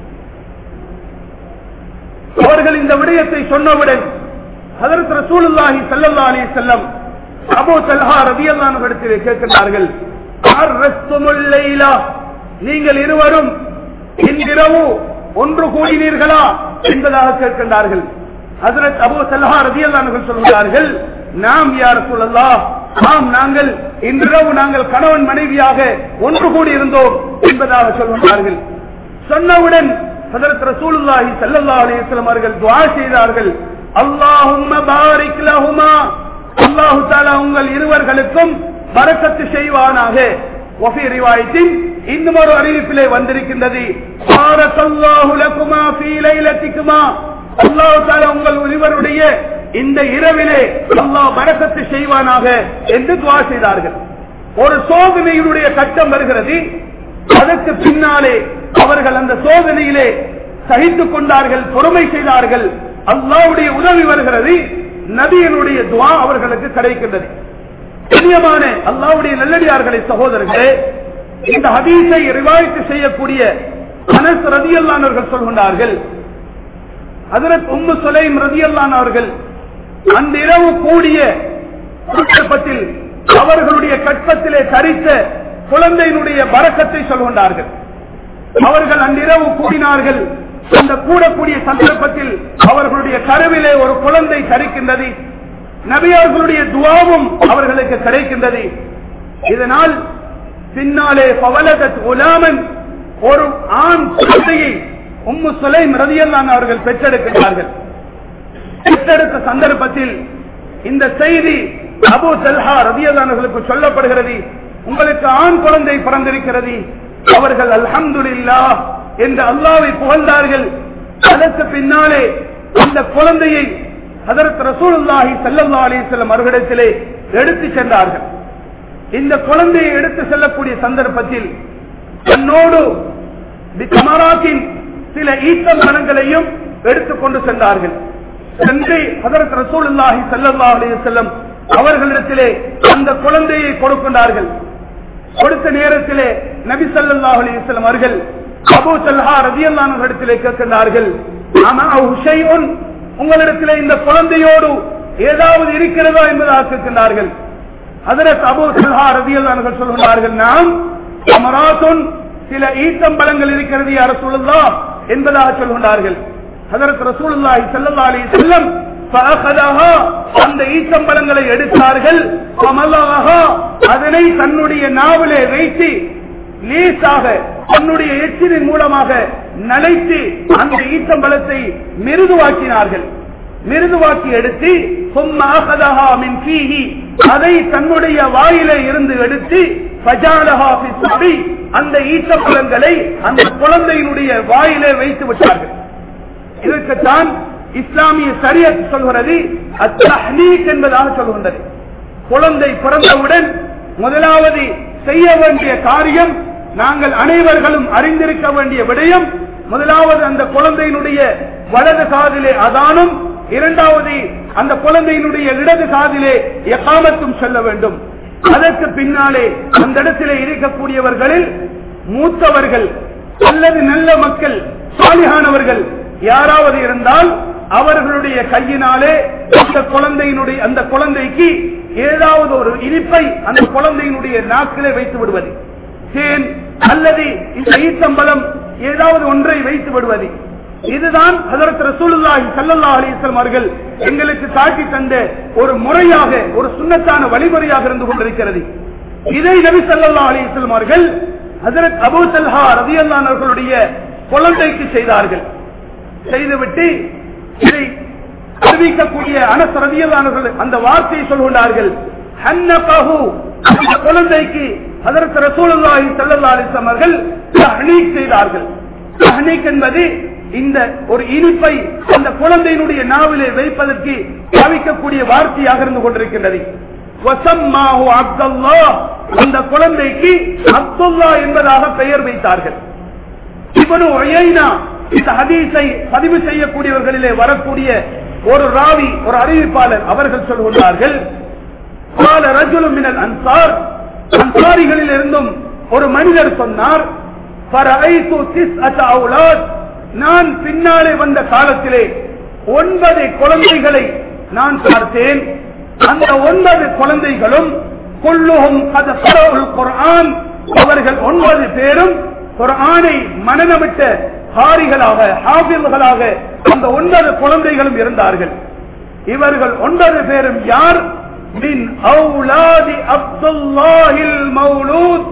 அவர்கள் இந்த விடயத்தை சொன்னவுடன் ஹதரத் ரசூலுல்லாஹி ஸல்லல்லாஹு அலைஹி வஸல்லம் அபூ தல்ஹா ரலியல்லாஹு அன்ஹு இடத்திலே கேட்கிறார்கள் அர்ரஸ்துமுல் லைலா நீங்கள் இருவரும் இன்றிரவு ஒன்று கூடினீர்களா என்பதாக கேட்கின்றார்கள் ஹசரத் அபூ தல்ஹா ரலியல்லாஹு அன்ஹு சொல்கிறார்கள் நாம் யார் சொல்லலாம் ஆம் நாங்கள் இன்றிரவு நாங்கள் கணவன் மனைவியாக ஒன்று கூடி இருந்தோம் என்பதாக சொல்கின்றார்கள் சொன்னவுடன் ஹதரத் ரசூலுல்லாஹி ஸல்லல்லாஹு அலைஹி வஸல்லம் அவர்கள் துஆ செய்தார்கள் அல்லாஹும்ம பாரிக் லஹுமா அல்லாஹ் தஆலா உங்கள் இருவர்களுக்கும் பரக்கத்து செய்வானாக வஃபி ரிவாயத்தின் இன்னும் ஒரு அறிவிப்பிலே வந்திருக்கின்றது பாரக்கல்லாஹு லகுமா ஃபீ லைலத்திக்குமா அல்லாஹ் தஆலா உங்கள் இருவருடைய இந்த இரவிலே அல்லாஹ் பரக்கத்து செய்வானாக என்று துஆ செய்தார்கள் ஒரு சோதனையினுடைய கட்டம் வருகிறது அதற்கு பின்னாலே அவர்கள் அந்த சோதனையிலே சகித்துக் கொண்டார்கள் பொறுமை செய்தார்கள் அல்லாவுடைய உதவி வருகிறது நபியனுடைய துவா அவர்களுக்கு கிடைக்கின்றது கண்ணியமான அல்லாவுடைய நல்லடியார்களை சகோதரர்களே இந்த ஹதீஸை ரிவாய்த்து செய்யக்கூடிய அனஸ் ரதியல்லான் அவர்கள் சொல்கின்றார்கள் ஹதரத் உம்மு சுலைம் ரதியல்லான் அவர்கள் அந்த இரவு கூடிய சந்தர்ப்பத்தில் அவர்களுடைய கட்பத்திலே தரித்த குழந்தையினுடைய பறக்கத்தை சொல்கின்றார்கள் அவர்கள் அன்றிரவு கூடினார்கள் அந்த கூடக்கூடிய சந்தர்ப்பத்தில் அவர்களுடைய கருவிலே ஒரு குழந்தை தரிக்கின்றது நபியர்களுடைய துவாவும் அவர்களுக்கு கிடைக்கின்றது இதனால் பின்னாலே பவலகத் உலாமன் ஒரு ஆண் குழந்தையை உம்மு சுலைம் ரதியல்லான் அவர்கள் பெற்றெடுக்கிறார்கள் பெற்றெடுத்த சந்தர்ப்பத்தில் இந்த செய்தி அபு சல்ஹா ரதியல்லானவர்களுக்கு சொல்லப்படுகிறது உங்களுக்கு ஆண் குழந்தை பிறந்திருக்கிறது அவர்கள் அல்ஹம்துலில்லா என்று அல்லாவை புகழ்ந்தார்கள் அதற்கு பின்னாலே அந்த குழந்தையை அதற்கு ரசூலுல்லாஹி ஸல்லல்லாஹு அலைஹி வஸல்லம் அவர்களிடத்திலே எடுத்து சென்றார்கள் இந்த குழந்தையை எடுத்து செல்லக்கூடிய சந்தர்ப்பத்தில் தன்னோடு கமராத்தின் சில ஈத்தம் மனங்களையும் எடுத்துக்கொண்டு சென்றார்கள் சென்று அதற்கு ரசூலுல்லாஹி ஸல்லல்லாஹு அலைஹி வஸல்லம் அவர்களிடத்திலே அந்த குழந்தையை கொடுக்கின்றார்கள் கொடுத்த நேரத்திலே நபி ஸல்லல்லாஹு அலைஹி வஸல்லம் அவர்கள் அபூ தல்ஹா ரலியல்லாஹு அன்ஹு இடத்திலே கேட்கின்றார்கள் ஆமா ஷைஉன் உங்களிடத்திலே இந்த குழந்தையோடு ஏதாவது இருக்கிறதா என்பதாக கேட்கின்றார்கள் ஹஜரத் அபூ தல்ஹா ரலியல்லாஹு அன்ஹு சொல்கிறார்கள் நாம் அமராத்துன் சில ஈத்தம்பழங்கள் இருக்கிறது யார சொல்லலாம் என்பதாக சொல்கின்றார்கள் ஹஜரத் ரசூலுல்லாஹி ஸல்லல்லாஹு அலைஹி வஸல்லம் فأخذها அந்த ஈச்சம்பழங்களை எடுத்தார்கள் فملغها அதனை தன்னுடைய நாவிலே வைத்து லேசாக தன்னுடைய எச்சினின் மூலமாக நனைத்து அந்த ஈச்சம்பழத்தை மிருதுவாக்கினார்கள் மிருதுவாக்கி எடுத்து ثم أخذها من فيه அதை தன்னுடைய வாயிலே இருந்து எடுத்து ஃபஜாலஹா ஃபி சபி, அந்த ஈச்சப்பழங்களை அந்த குழந்தையினுடைய வாயிலே வைத்து விட்டார்கள் இதற்குத்தான் இஸ்லாமிய சரியத் சொல்கிறது அத்தஹ்லீக் என்பதாக சொல்கின்றது குழந்தை பிறந்தவுடன் முதலாவது செய்ய வேண்டிய காரியம் நாங்கள் அனைவர்களும் அறிந்திருக்க வேண்டிய விடயம் முதலாவது அந்த குழந்தையினுடைய வலது காதிலே அதானும் இரண்டாவது அந்த குழந்தையினுடைய இடது காதிலே எகாமத்தும் செல்ல வேண்டும் அதற்கு பின்னாலே அந்த இடத்திலே இருக்கக்கூடியவர்களில் மூத்தவர்கள் அல்லது நல்ல மக்கள் சாலிகானவர்கள் யாராவது இருந்தால் அவர்களுடைய கையினாலே அந்த குழந்தையினுடைய அந்த குழந்தைக்கு ஏதாவது ஒரு இனிப்பை அந்த குழந்தையினுடைய நாக்கிலே வைத்து விடுவது தேன் அல்லது இந்த ஈத்தம்பலம் ஏதாவது ஒன்றை வைத்து விடுவது இதுதான் ஹதரத் ரசூலுல்லாஹி ஸல்லல்லாஹு அலைஹி வஸல்லம் அவர்கள் எங்களுக்கு காட்டி தந்த ஒரு முறையாக ஒரு சுன்னத்தான வழிமுறையாக இருந்து கொண்டிருக்கிறது இதை நபி ஸல்லல்லாஹு அலைஹி வஸல்லம் அவர்கள் ஹதரத் அபூ தல்ஹா ரலியல்லாஹு அன்ஹு அவர்களுடைய குழந்தைக்கு செய்தார்கள் செய்துவிட்டு இதை அறிவிக்கக்கூடிய அனஸ் ரதியல்லானவர்கள் அந்த வார்த்தையை சொல்கின்றார்கள் ஹன்னகஹு அந்த குழந்தைக்கு ஹதரத் ரசூலுல்லாஹி ஸல்லல்லாஹு அலைஹி வஸல்லம் அவர்கள் தஹ்னீக் செய்தார்கள் தஹ்னீக் என்பது இந்த ஒரு இனிப்பை அந்த குழந்தையினுடைய நாவிலே வைப்பதற்கு பாவிக்கக்கூடிய வார்த்தையாக இருந்து கொண்டிருக்கின்றது வசம்மாஹு அப்துல்லாஹ் அந்த குழந்தைக்கு அப்துல்லா என்பதாக பெயர் வைத்தார்கள் இவனு ஒயைனா இந்த ஹதீஸை பதிவு செய்யக்கூடியவர்களிலே வரக்கூடிய ஒரு ராவி ஒரு அறிவிப்பாளர் அவர்கள் சொல்கின்றார்கள் قال رجل من الانصار அன்சாரிகளில் இருந்தும் ஒரு மனிதர் சொன்னார் فرأيت تسعة أولاد நான் பின்னாலே வந்த காலத்திலே ஒன்பது குழந்தைகளை நான் பார்த்தேன் அந்த ஒன்பது குழந்தைகளும் கொள்ளுகும் கத குர்ஆன் அவர்கள் ஒன்பது பேரும் குர்ஆனை மனநமிட்ட ஹாரிகளாக ஹாபில்களாக அந்த ஒன்பது குழந்தைகளும் இருந்தார்கள் இவர்கள் ஒன்பது பேரும் யார் மின் அவுலாதி அப்துல்லாஹில் மௌலூத்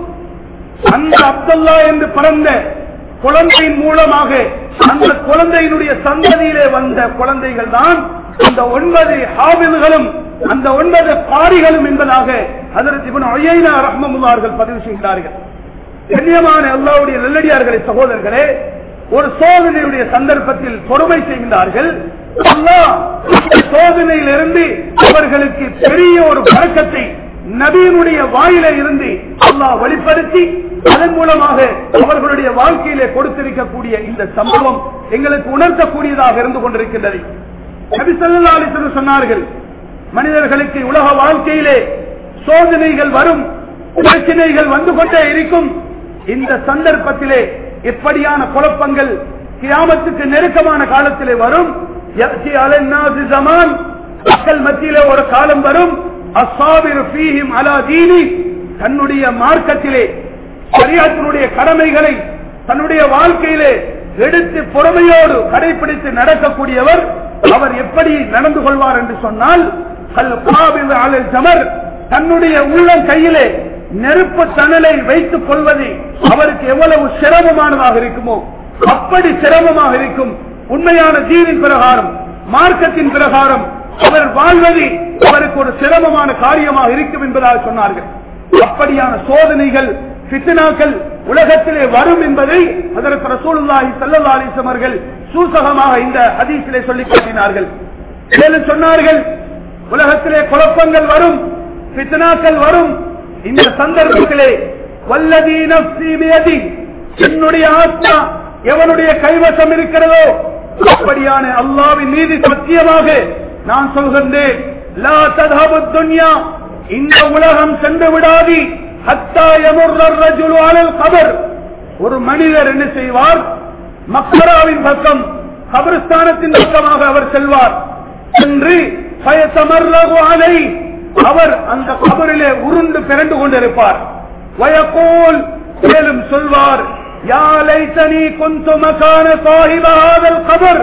அந்த அப்துல்லா என்று பிறந்த குழந்தையின் மூலமாக அந்த குழந்தையினுடைய சந்ததியிலே வந்த குழந்தைகள் தான் அந்த ஒன்பது ஹாபில்களும் அந்த ஒன்பது காரிகளும் என்பதாக அதற்கு இவன் ஒய்யா ரஹ்மமுல்லார்கள் பதிவு செய்கிறார்கள் கண்ணியமான அல்லாவுடைய நல்லடியார்களை சகோதரர்களே ஒரு சோதனையுடைய சந்தர்ப்பத்தில் பொறுமை செய்கின்றார்கள் அல்லாஹ் இந்த சோதனையிலிருந்து அவர்களுக்கு பெரிய ஒரு பழக்கத்தை நபியினுடைய வாயில இருந்து அல்லாஹ் வெளிப்படுத்தி அதன் மூலமாக அவர்களுடைய வாழ்க்கையிலே கொடுத்திருக்கக்கூடிய இந்த சம்பவம் எங்களுக்கு உணர்த்தக்கூடியதாக இருந்து கொண்டிருக்கின்றது நபி ஸல்லல்லாஹு அலைஹி வஸல்லம் சொன்னார்கள் மனிதர்களுக்கு உலக வாழ்க்கையிலே சோதனைகள் வரும் பிரச்சனைகள் வந்து கொண்டே இருக்கும் இந்த சந்தர்ப்பத்திலே இப்படியான குழப்பங்கள் கியாமத்துக்கு நெருக்கமான காலத்திலே வரும் யأتي على الناس زمان மக்கள் மத்தியிலே ஒரு காலம் வரும் அஸ்ஸாபிரு ஃபீஹிம் அலா தீனி தன்னுடைய மார்க்கத்திலே சரியாத்தினுடைய கடமைகளை தன்னுடைய வாழ்க்கையிலே எடுத்து பொறுமையோடு கடைபிடித்து நடக்கக்கூடியவர் அவர் எப்படி நடந்து கொள்வார் என்று சொன்னால் அல் காபில் அலல் ஜமர் தன்னுடைய உள்ளம் கையிலே நெருப்பு தணலை வைத்துக் கொள்வது அவருக்கு எவ்வளவு சிரமமானதாக இருக்குமோ அப்படி சிரமமாக இருக்கும் உண்மையான தீனின் பிரகாரம் மார்க்கத்தின் பிரகாரம் அவர் வாழ்வது அவருக்கு ஒரு சிரமமான காரியமாக இருக்கும் என்பதாக சொன்னார்கள் அப்படியான சோதனைகள் பித்னாக்கள் உலகத்திலே வரும் என்பதை அதற்கு ரசூலுல்லாஹி ஸல்லல்லாஹு அலைஹி வஸல்லம் அவர்கள் சூசகமாக இந்த ஹதீஸிலே சொல்லி காட்டினார்கள் மேலும் சொன்னார்கள் உலகத்திலே குழப்பங்கள் வரும் பித்னாக்கள் வரும் இந்த சந்தர்ப்பத்திலே வல்லதி நஃப்ஸி பியதி என்னுடைய ஆத்மா எவனுடைய கைவசம் இருக்கிறதோ அப்படியான அல்லாவின் மீது சத்தியமாக நான் சொல்கின்றேன் லா ததஹபு துன்யா இந்த உலகம் சென்று விடாதி ஹத்தா யமுர்ர ரஜுலு அலல் கபர் ஒரு மனிதர் என்ன செய்வார் மக்கராவின் பக்கம் கபரிஸ்தானத்தின் பக்கமாக அவர் செல்வார் என்று பயத்தமர்லகு அலை அவர் அந்த கபரிலே உருண்டு பிறண்டு கொண்டிருப்பார் வயக்கோல் மேலும் சொல்வார் யாலைத்தனி கொந்து மகான சாஹிபாதல் கபர்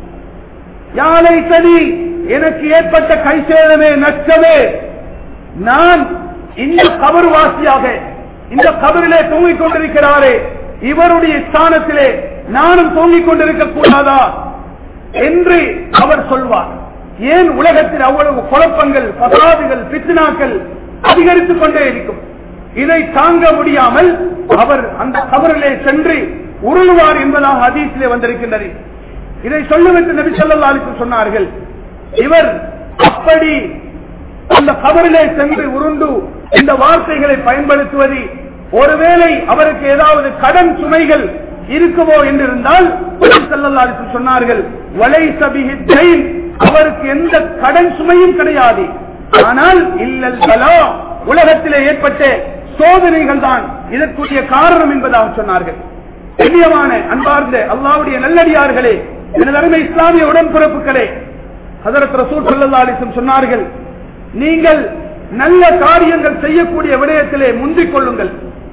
யாலைத்தனி எனக்கு ஏற்பட்ட கை சேதமே நஷ்டமே நான் இந்த கபர் வாசியாக இந்த கபரிலே தூங்கிக் கொண்டிருக்கிறாரே இவருடைய ஸ்தானத்திலே நானும் தூங்கிக் கொண்டிருக்க கூடாதா என்று அவர் சொல்வார் ஏன் உலகத்தில் அவ்வளவு குழப்பங்கள் பசாதுகள் பித்னாக்கள் அதிகரித்துக் கொண்டே இருக்கும் இதை தாங்க முடியாமல் அவர் அந்த கபரிலே சென்று உருளுவார் என்பதாக ஹதீஸிலே வந்திருக்கின்றது இதை சொல்லுவிட்டு நபி ஸல்லல்லாஹு அலைஹி வஸல்லம் சொன்னார்கள் இவர் அப்படி அந்த கபரிலே சென்று உருண்டு இந்த வார்த்தைகளை பயன்படுத்துவது ஒருவேளை அவருக்கு ஏதாவது கடன் சுமைகள் இருக்குமோ என்றிருந்தால் நபி ஸல்லல்லாஹு அலைஹி வஸல்லம் சொன்னார்கள் வலைஸ பிஹி தைன் அவருக்கு எந்த கடன் சுமையும் கிடையாது ஆனால் இல்லல் பலா உலகத்திலே ஏற்பட்ட சோதனைகள் தான் இதற்குரிய காரணம் என்பதாக சொன்னார்கள் கண்ணியமான அன்பார்ந்த அல்லாவுடைய நல்லடியார்களே எனது அருமை இஸ்லாமிய உடன்பிறப்புகளே ஹதரத் ரசூல் ஸல்லல்லாஹு அலைஹி வஸல்லம் சொன்னார்கள் நீங்கள் நல்ல காரியங்கள் செய்யக்கூடிய விடயத்திலே முந்திக் கொள்ளுங்கள்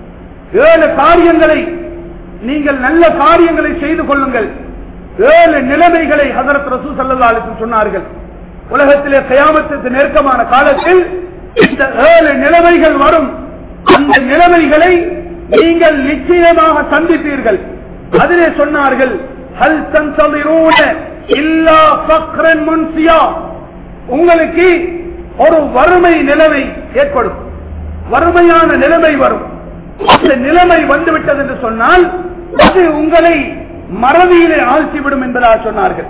ஏழு காரியங்களை நீங்கள் நல்ல காரியங்களை செய்து கொள்ளுங்கள் ஏழு நிலைமைகளை ஹதரத் ரசூல் ஸல்லல்லாஹு அலைஹி வஸல்லம் சொன்னார்கள் உலகத்திலே கயாமத்துக்கு நெருக்கமான காலத்தில் இந்த ஏழு நிலைமைகள் வரும் அந்த நிலைமைகளை நீங்கள் நிச்சயமாக சந்திப்பீர்கள் அதிலே சொன்னார்கள் ஹல் தன்சலிரூன இல்லா ஃபக்ரன் முன்சியா உங்களுக்கு ஒரு வறுமை நிலைமை ஏற்படும் வறுமையான நிலைமை வரும் அந்த நிலைமை வந்துவிட்டது என்று சொன்னால் அது உங்களை மறதியிலே ஆழ்த்திவிடும் என்பதாக சொன்னார்கள்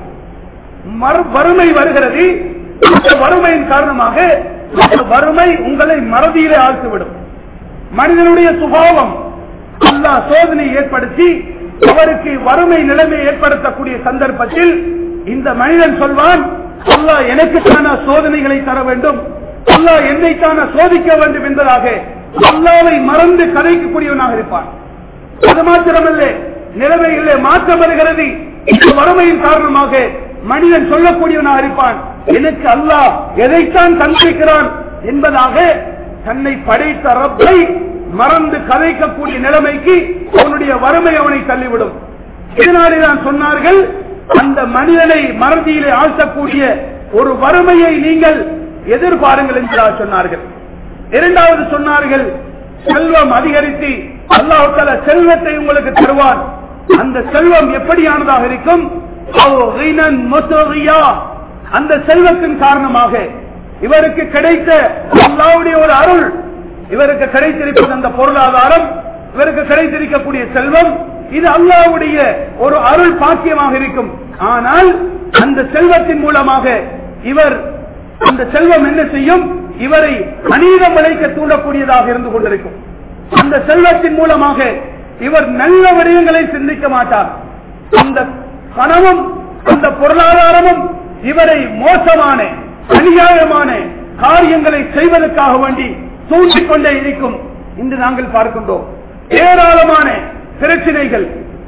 மறு- வறுமை வருகிறது அந்த வறுமையின் காரணமாக அந்த வறுமை உங்களை மறதியிலே ஆழ்த்திவிடும் மனிதனுடைய சுபாவம் அல்லாஹ் சோதனை ஏற்படுத்தி அவருக்கு வறுமை நிலைமை ஏற்படுத்தக்கூடிய சந்தர்ப்பத்தில் இந்த மனிதன் சொல்வான் அல்லாஹ் எனக்குத்தான சோதனைகளை தர வேண்டும் அல்லாஹ் என்னைத்தான சோதிக்க வேண்டும் என்பதாக அல்லாவை மறந்து கதைக்கக்கூடியவனாக இருப்பான் அது மாத்திரமல்ல நிலைமையிலே மாற்றம் வருகிறது இந்த வறுமையின் காரணமாக மனிதன் சொல்லக்கூடியவனாக இருப்பான் எனக்கு அல்லாஹ் எதைத்தான் தந்திருக்கிறான் என்பதாக தன்னை படைத்த ரப்பை மறந்து கதைக்கக்கூடிய நிலைமைக்கு அவனுடைய வறுமை அவனை தள்ளிவிடும் இதனாலே தான் சொன்னார்கள் அந்த மனிதனை மறதியிலே ஆழ்த்தக்கூடிய ஒரு வறுமையை நீங்கள் எதிர்பாருங்கள் என்று சொன்னார்கள் இரண்டாவது சொன்னார்கள் செல்வம் அதிகரித்து அல்லாஹால செல்வத்தை உங்களுக்கு தருவான் அந்த செல்வம் எப்படியானதாக இருக்கும் அவ் கினன் முத்தகியா. அந்த செல்வத்தின் காரணமாக இவருக்கு கிடைத்த அல்லாவுடைய ஒரு அருள் இவருக்கு கிடைத்திருப்பது அந்த பொருளாதாரம் இவருக்கு கிடைத்திருக்கக்கூடிய செல்வம் இது அல்லாவுடைய ஒரு அருள் பாக்கியமாக இருக்கும் ஆனால் அந்த செல்வத்தின் மூலமாக இவர் அந்த செல்வம் என்ன செய்யும் இவரை அநீதம் விளைக்க தூண்டக்கூடியதாக இருந்து கொண்டிருக்கும் அந்த செல்வத்தின் மூலமாக இவர் நல்ல விடயங்களை சிந்திக்க மாட்டார் அந்த பணமும் அந்த பொருளாதாரமும் இவரை மோசமான அநியாயமான காரியங்களை செய்வதற்காக வேண்டி தூண்டிக் கொண்டே இருக்கும் இன்று நாங்கள் பார்க்கின்றோம் ஏராளமான பிரச்சனைகள்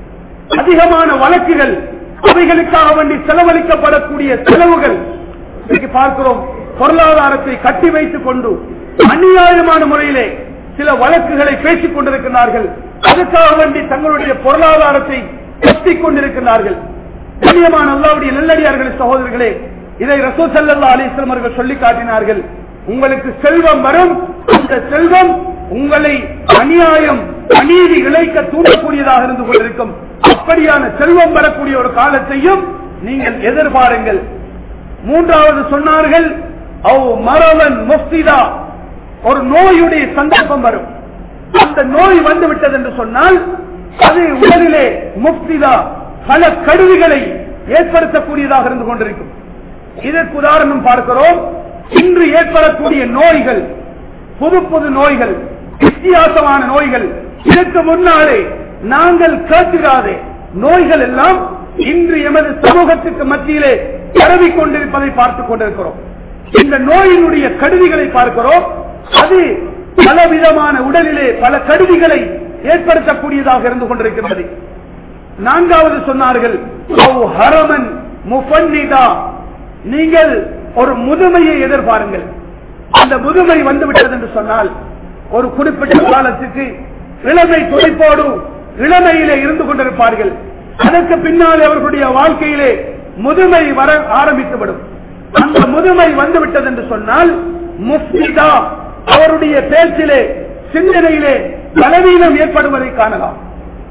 அதிகமான வழக்குகள் அவைகளுக்காக வேண்டி செலவழிக்கப்படக்கூடிய செலவுகள் இன்னைக்கு பார்க்கிறோம் பொருளாதாரத்தை கட்டி வைத்துக் கொண்டு அநியாயமான முறையிலே சில வழக்குகளை பேசிக் கொண்டிருக்கிறார்கள் அதுக்காக வேண்டி தங்களுடைய பொருளாதாரத்தை கட்டிக் கொண்டிருக்கிறார்கள் கண்ணியமான அல்லாவுடைய நல்லடியார்களே சகோதரர்களே இதை ரசூ சல்லா அலிஸ்லாம் அவர்கள் சொல்லி காட்டினார்கள் உங்களுக்கு செல்வம் வரும் அந்த செல்வம் உங்களை அநியாயம் அநீதி இழைக்க தூண்டக்கூடியதாக இருந்து கொண்டிருக்கும் அப்படியான செல்வம் வரக்கூடிய ஒரு காலத்தையும் நீங்கள் எதிர்பாருங்கள் மூன்றாவது சொன்னார்கள் அவ் மரவன் முஃப்திதா ஒரு நோயுடைய சந்தர்ப்பம் வரும் அந்த நோய் வந்து விட்டது என்று சொன்னால் அது உடலிலே முஃப்திதா பல கருவிகளை ஏற்படுத்தக்கூடியதாக இருந்து கொண்டிருக்கும் இதற்கு உதாரணம் பார்க்கிறோம் இன்று ஏற்படக்கூடிய நோய்கள் புது புது நோய்கள் வித்தியாசமான நோய்கள் இதற்கு முன்னாலே நாங்கள் கேட்கிறாதே நோய்கள் எல்லாம் இன்று எமது சமூகத்துக்கு மத்தியிலே பரவி கொண்டிருப்பதை பார்த்துக் கொண்டிருக்கிறோம் இந்த நோயினுடைய கருவிகளை பார்க்கிறோம் அது பலவிதமான உடலிலே பல கருவிகளை ஏற்படுத்தக்கூடியதாக இருந்து கொண்டிருக்கின்றது நான்காவது சொன்னார்கள் "அவ் ஹரமன் முஃபன்னிதா." நீங்கள் ஒரு முதுமையை எதிர்பாருங்கள் அந்த முதுமை வந்துவிட்டது என்று சொன்னால் ஒரு குறிப்பிட்ட காலத்துக்கு இளமை துடிப்போடு இளமையிலே இருந்து கொண்டிருப்பார்கள் அதற்கு பின்னால் அவர்களுடைய வாழ்க்கையிலே முதுமை வர ஆரம்பித்துவிடும் அந்த முதுமை வந்துவிட்டது என்று சொன்னால் முஃப்திதா அவருடைய பேச்சிலே சிந்தனையிலே பலவீனம் ஏற்படுவதை காணலாம்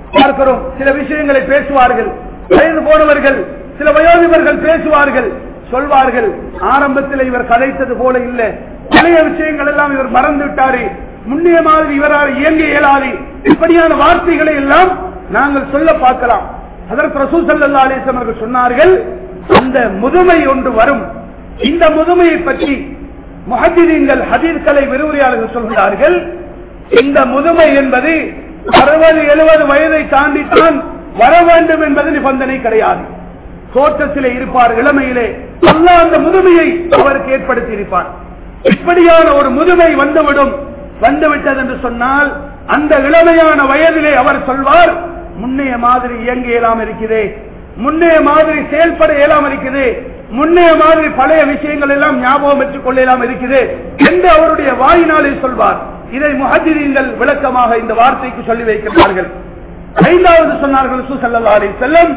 பார்க்கிறோம் சில விஷயங்களை பேசுவார்கள் வயது போனவர்கள் சில வயோதிபர்கள் பேசுவார்கள் சொல்வார்கள் ஆரம்பத்தில் இவர் கதைத்தது போல இல்ல பழைய விஷயங்கள் எல்லாம் இவர் மறந்து விட்டாரு முன்னைய மாதிரி இவரால் இயங்க இயலாது இப்படியான வார்த்தைகளை எல்லாம் நாங்கள் சொல்ல பார்க்கலாம் அதற்கு ரசூல் சல்லா அலிஸ்லாம் அவர்கள் சொன்னார்கள் அந்த முதுமை ஒன்று வரும் இந்த முதுமையை பற்றி முஹத்திரீன்கள் ஹதீர்களை விரிவுரையாளர்கள் சொல்கிறார்கள் இந்த முதுமை என்பது அறுபது எழுபது வயதை தாண்டித்தான் வர வேண்டும் என்பது நிபந்தனை கிடையாது தோற்றத்திலே இருப்பார் இளமையிலே அல்லா அந்த முதுமையை அவருக்கு ஏற்படுத்தி இருப்பார் இப்படியான ஒரு முதுமை வந்துவிடும் வந்துவிட்டது என்று சொன்னால் அந்த இளமையான வயதிலே அவர் சொல்வார் முன்னைய மாதிரி இயங்க இயலாம இருக்குதே முன்னைய மாதிரி செயல்பட இயலாம இருக்குது முன்னைய மாதிரி பழைய விஷயங்கள் எல்லாம் ஞாபகம் பெற்றுக் கொள்ளலாம் இருக்குது என்று அவருடைய வாயினாலே சொல்வார் இதை முஹதிரீங்கள் விளக்கமாக இந்த வார்த்தைக்கு சொல்லி வைக்கிறார்கள் ஐந்தாவது சொன்னார்கள் சுசல்லா அலி செல்லம்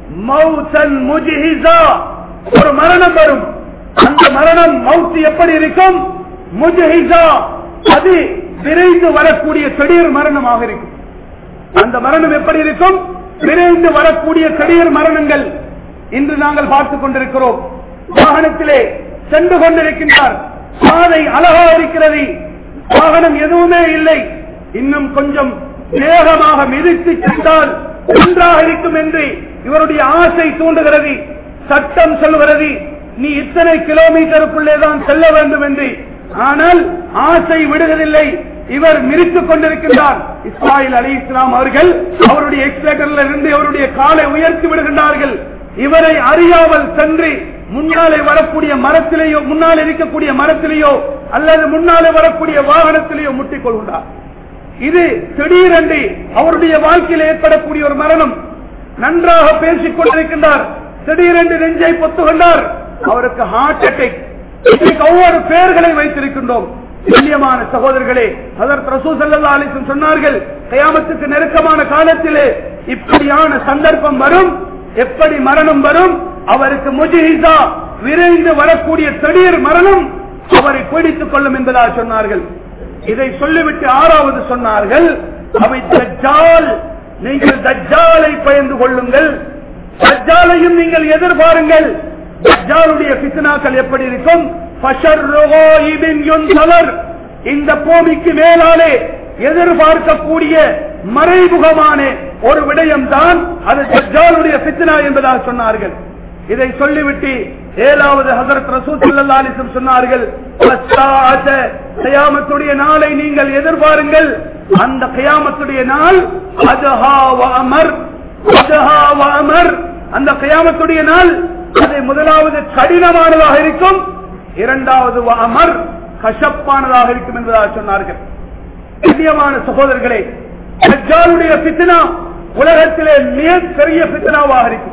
மௌசன் முஜிஹிசா ஒரு மரணம் வரும் அந்த மரணம் மவுத்து எப்படி இருக்கும் முஜிஹிசா அது விரைந்து வரக்கூடிய திடீர் மரணமாக இருக்கும் அந்த மரணம் எப்படி இருக்கும் விரைந்து வரக்கூடிய திடீர் மரணங்கள் இன்று நாங்கள் பார்த்துக் கொண்டிருக்கிறோம் வாகனத்திலே சென்று கொண்டிருக்கின்றார் பாதை அழகா இருக்கிறது வாகனம் எதுவுமே இல்லை இன்னும் கொஞ்சம் வேகமாக மிதித்து சென்றால் நன்றாக இருக்கும் என்று இவருடைய ஆசை தூண்டுகிறது சட்டம் சொல்கிறது நீ இத்தனை கிலோமீட்டருக்குள்ளே தான் செல்ல வேண்டும் என்று ஆனால் ஆசை விடுவதில்லை இவர் மிரித்துக் கொண்டிருக்கின்றார் இஸ்மாயில் அலி இஸ்லாம் அவர்கள் அவருடைய எக்ஸ்லேட்டர்ல இருந்து அவருடைய காலை உயர்த்தி விடுகின்றார்கள் இவரை அறியாமல் சென்று முன்னாலே வரக்கூடிய மரத்திலேயோ முன்னால் இருக்கக்கூடிய மரத்திலேயோ அல்லது முன்னாலே வரக்கூடிய வாகனத்திலேயோ முட்டிக் கொள்கின்றார் இது திடீரென்று அவருடைய வாழ்க்கையில் ஏற்படக்கூடிய ஒரு மரணம் நன்றாக பேசிக் கொண்டிருக்கின்றார் திடீரென்று நெஞ்சை பொத்து கொண்டார் அவருக்கு ஹார்ட் அட்டாக் இன்னைக்கு ஒவ்வொரு பெயர்களை வைத்திருக்கின்றோம் கண்ணியமான சகோதரர்களே அதற்கு ரசூ சல்லா அலிசன் சொன்னார்கள் கயாமத்துக்கு நெருக்கமான காலத்திலே இப்படியான சந்தர்ப்பம் வரும் எப்படி மரணம் வரும் அவருக்கு முஜிஹிசா விரைந்து வரக்கூடிய திடீர் மரணம் அவரை பீடித்துக் கொள்ளும் என்பதாக சொன்னார்கள் இதை சொல்லிவிட்டு ஆறாவது சொன்னார்கள் அவை தஜ்ஜால் நீங்கள் தஜ்ஜாலை பயந்து கொள்ளுங்கள் தஜ்ஜாலையும் நீங்கள் எதிர்பாருங்கள் தஜ்ஜாலுடைய பித்னாக்கள் எப்படி இருக்கும் ஃபஷர்ருஹு இபின் யுன்சலர். இந்த பூமிக்கு மேலாலே எதிர்பார்க்கக்கூடிய மறைமுகமான ஒரு விடயம் தான் அது தஜ்ஜாலுடைய பித்னா என்பதாக சொன்னார்கள் இதை சொல்லிவிட்டு ஏழாவது ஹசரத் ரசூல் சொன்னார்கள் "வஸ்ஸாஅத", கயாமத்துடைய நாளை நீங்கள் எதிர்பாருங்கள் அந்த கயாமத்துடைய நாள் அதுஹா வ அமர் அதுஹா வ அமர் அந்த கயாமத்துடைய நாள் அது முதலாவது கடினமானதாக இருக்கும் இரண்டாவது வ அமர் கஷப்பானதாக இருக்கும் என்பதாக சொன்னார்கள் கண்ணியமான சகோதரர்களே தஜ்ஜாலுடைய பித்னா உலகத்திலே மிகப்பெரிய பித்னாவாக இருக்கும்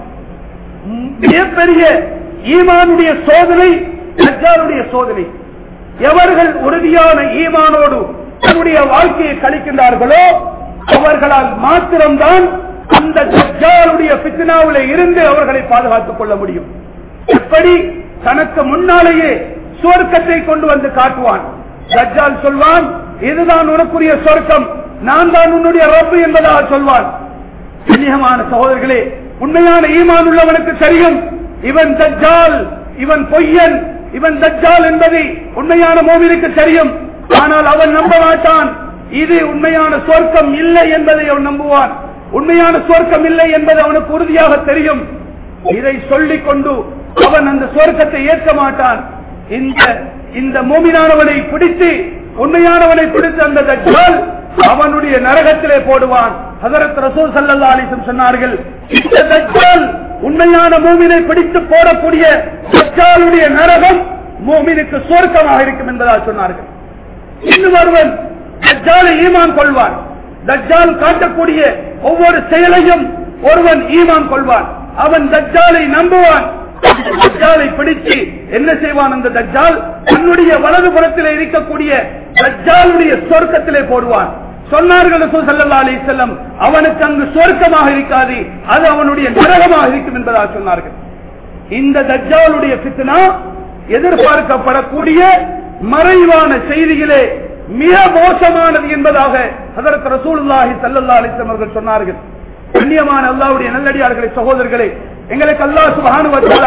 மிகப்பெரிய ஈமானுடைய சோதனை தஜ்ஜாலுடைய சோதனை எவர்கள் உறுதியான ஈமானோடு தன்னுடைய வாழ்க்கையை கழிக்கின்றார்களோ அவர்களால் மாத்திரம்தான் அந்த தஜ்ஜாலுடைய பித்னாவிலே இருந்து அவர்களை பாதுகாத்துக் கொள்ள முடியும் எப்படி தனக்கு முன்னாலேயே சுவர்க்கத்தை கொண்டு வந்து காட்டுவான் தஜ்ஜால் சொல்வான் இதுதான் உனக்குரிய சொர்க்கம் நான் தான் உன்னுடைய ரப்பு என்பதாக சொல்வான் கண்ணியமான சகோதரர்களே உண்மையான ஈமான் உள்ளவனுக்கு தெரியும் இவன் தஜ்ஜால் இவன் பொய்யன் இவன் தஜ்ஜால் என்பது உண்மையான மோமினுக்கு தெரியும் ஆனால் அவன் நம்ப மாட்டான் இது உண்மையான சொர்க்கம் இல்லை என்பதை அவன் நம்புவான் உண்மையான சொர்க்கம் இல்லை என்பது அவனுக்கு உறுதியாக தெரியும் இதை சொல்லிக் கொண்டு அவன் அந்த சொர்க்கத்தை ஏற்க மாட்டான் இந்த இந்த மோமினானவனை பிடித்து உண்மையானவனை பிடித்து அந்த தஜ்ஜால் அவனுடைய நரகத்திலே போடுவான் ஹதரத் ரசூல் சல்லல்லா அலிசம் சொன்னார்கள் இந்த தஜ்ஜால் உண்மையான மூமினை பிடித்து போடக்கூடிய தஜ்ஜாலுடைய நரகம் மூமினுக்கு சொர்க்கமாக இருக்கும் என்பதாக சொன்னார்கள் இன்னும் ஒருவன் தஜ்ஜாலை ஈமான் கொள்வான் தஜ்ஜால் காட்டக்கூடிய ஒவ்வொரு செயலையும் ஒருவன் ஈமான் கொள்வான் அவன் தஜ்ஜாலை நம்புவான் தஜ்ஜாலை பிடிச்சு என்ன செய்வான் அந்த தஜ்ஜால் தன்னுடைய வலது புறத்திலே இருக்கக்கூடிய தஜ்ஜாலுடைய சொர்க்கத்திலே போடுவான் சொன்னார்கள் ரசூல் ஸல்லல்லாஹு அலைஹி வஸல்லம் அவனுக்கு அங்கு சொர்க்கமாக இருக்காது அது அவனுடைய நரகமாக இருக்கும் என்பதாக சொன்னார்கள் இந்த தஜ்ஜாலுடைய பித்னா எதிர்பார்க்கப்படக்கூடிய மறைவான செய்தியிலே மிக மோசமானது என்பதாக அதற்கு ரசூலுல்லாஹி ஸல்லல்லாஹு அலைஹி வஸல்லம் அவர்கள் சொன்னார்கள் கண்ணியமான அல்லாஹ்வுடைய நல்லடியார்களே சகோதரர்களே எங்களுக்கு அல்லாஹ் சுப்ஹானஹு வ தஆலா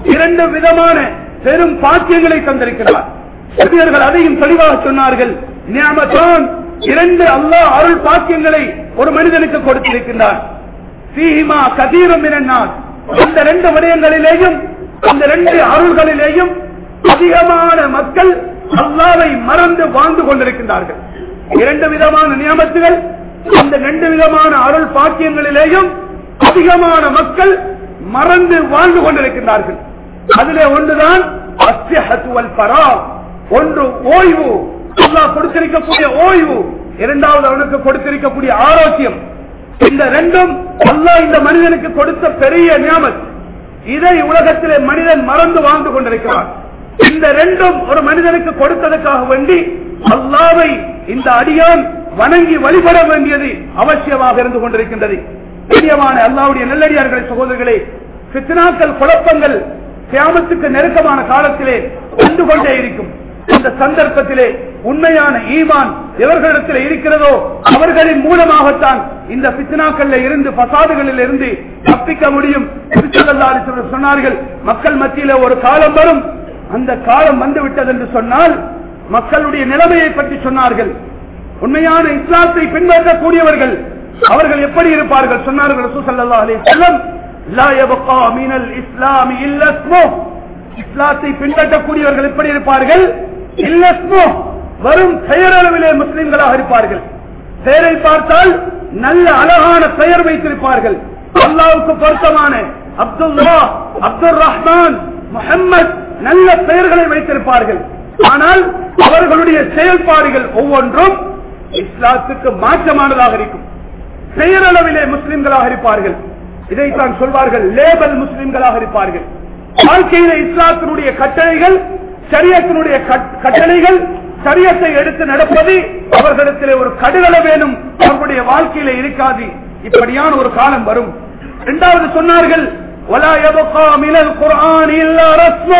இரண்டு விதமான பெரும் பாக்கியங்களை தந்திருக்கிறார் நபியர்கள் அதையும் தெளிவாக சொன்னார்கள் நியமத்தான் இரண்டு அல்லாஹ் அருள் பாக்கியங்களை ஒரு மனிதனுக்கு கொடுத்திருக்கின்றார் சீஹிமா கதீரம் என்னால் அந்த ரெண்டு விடயங்களிலேயும் அந்த ரெண்டு அருள்களிலேயும் அதிகமான மக்கள் அல்லாவை மறந்து வாழ்ந்து கொண்டிருக்கின்றார்கள் இரண்டு விதமான நியமத்துகள் அந்த ரெண்டு விதமான அருள் பாக்கியங்களிலேயும் அதிகமான மக்கள் மறந்து வாழ்ந்து கொண்டிருக்கின்றார்கள் அதிலே ஒன்றுதான் அஸ்யஹத்துவல் பரா ஒன்று ஓய்வு அல்லாஹ் கொடுத்திருக்கக்கூடிய ஓய்வு இரண்டாவது அவனுக்கு கொடுத்திருக்கக்கூடிய ஆரோக்கியம் இந்த ரெண்டும் அல்லாஹ் இந்த மனிதனுக்கு கொடுத்த பெரிய நியமத் இதை உலகத்திலே மனிதன் மறந்து வாழ்ந்து கொண்டிருக்கிறான் இந்த ரெண்டும் ஒரு மனிதனுக்கு கொடுத்ததற்காக வேண்டி அல்லாவை இந்த அடியான் வணங்கி வழிபட வேண்டியது அவசியமாக இருந்து கொண்டிருக்கின்றது பெரியமான அல்லாவுடைய நல்லடியார்களை சகோதரர்களே பித்னாக்கள் குழப்பங்கள் கியாமத்துக்கு நெருக்கமான காலத்திலே வந்து கொண்டே இருக்கும் இந்த சந்தர்ப்பத்திலே உண்மையான ஈமான் எவர்களிடத்தில் இருக்கிறதோ அவர்களின் மூலமாகத்தான் இந்த பித்னாக்கள்ல இருந்து பசாதுகளில் இருந்து தப்பிக்க முடியும் திருச்செல்லல்லாஹு அலைஹி வஸல்லம் சொன்னார்கள் மக்கள் மத்தியில ஒரு காலம் வரும் அந்த காலம் வந்து விட்டது என்று சொன்னால் மக்களுடைய நிலைமையை பற்றி சொன்னார்கள் உண்மையான இஸ்லாத்தை பின்பற்றக்கூடியவர்கள் அவர்கள் எப்படி இருப்பார்கள் சொன்னார்கள் ரசூல் ஸல்லல்லாஹு அலைஹி வஸல்லம் லா யபகா மினல் இஸ்லாம் இல்லா இஸ்முஹ் இஸ்லாத்தை பின்பற்றக்கூடியவர்கள் எப்படி இருப்பார்கள் இல்ல இஸ்முஹ் வரும் பெயரளவிலே முஸ்லிம்களாக இருப்பார்கள் பெயரை பார்த்தால் நல்ல அழகான பெயர் வைத்திருப்பார்கள் அல்லாவுக்கு பொருத்தமான அப்துல்லா அப்துல் ரஹ்மான் முஹம்மத் நல்ல பெயர்களை வைத்திருப்பார்கள் ஆனால் அவர்களுடைய செயல்பாடுகள் ஒவ்வொன்றும் இஸ்லாத்துக்கு மாற்றமானதாக இருக்கும் பெயரளவிலே முஸ்லிம்களாக இருப்பார்கள் இதைத்தான் சொல்வார்கள் லேபல் முஸ்லிம்களாக இருப்பார்கள் வாழ்க்கையில இஸ்லாத்தினுடைய கட்டளைகள் சரியத்தினுடைய கட்டளைகள் சரியத்தை எடுத்து நடப்பது அவர்களிடத்திலே ஒரு கடுகள வேணும் அவர்களுடைய வாழ்க்கையில இருக்காது இப்படியான ஒரு காலம் வரும் இரண்டாவது சொன்னார்கள் وَلَا يَبْقَى مِنَ الْقُرْآنِ إِلَّا رَسْمُهُ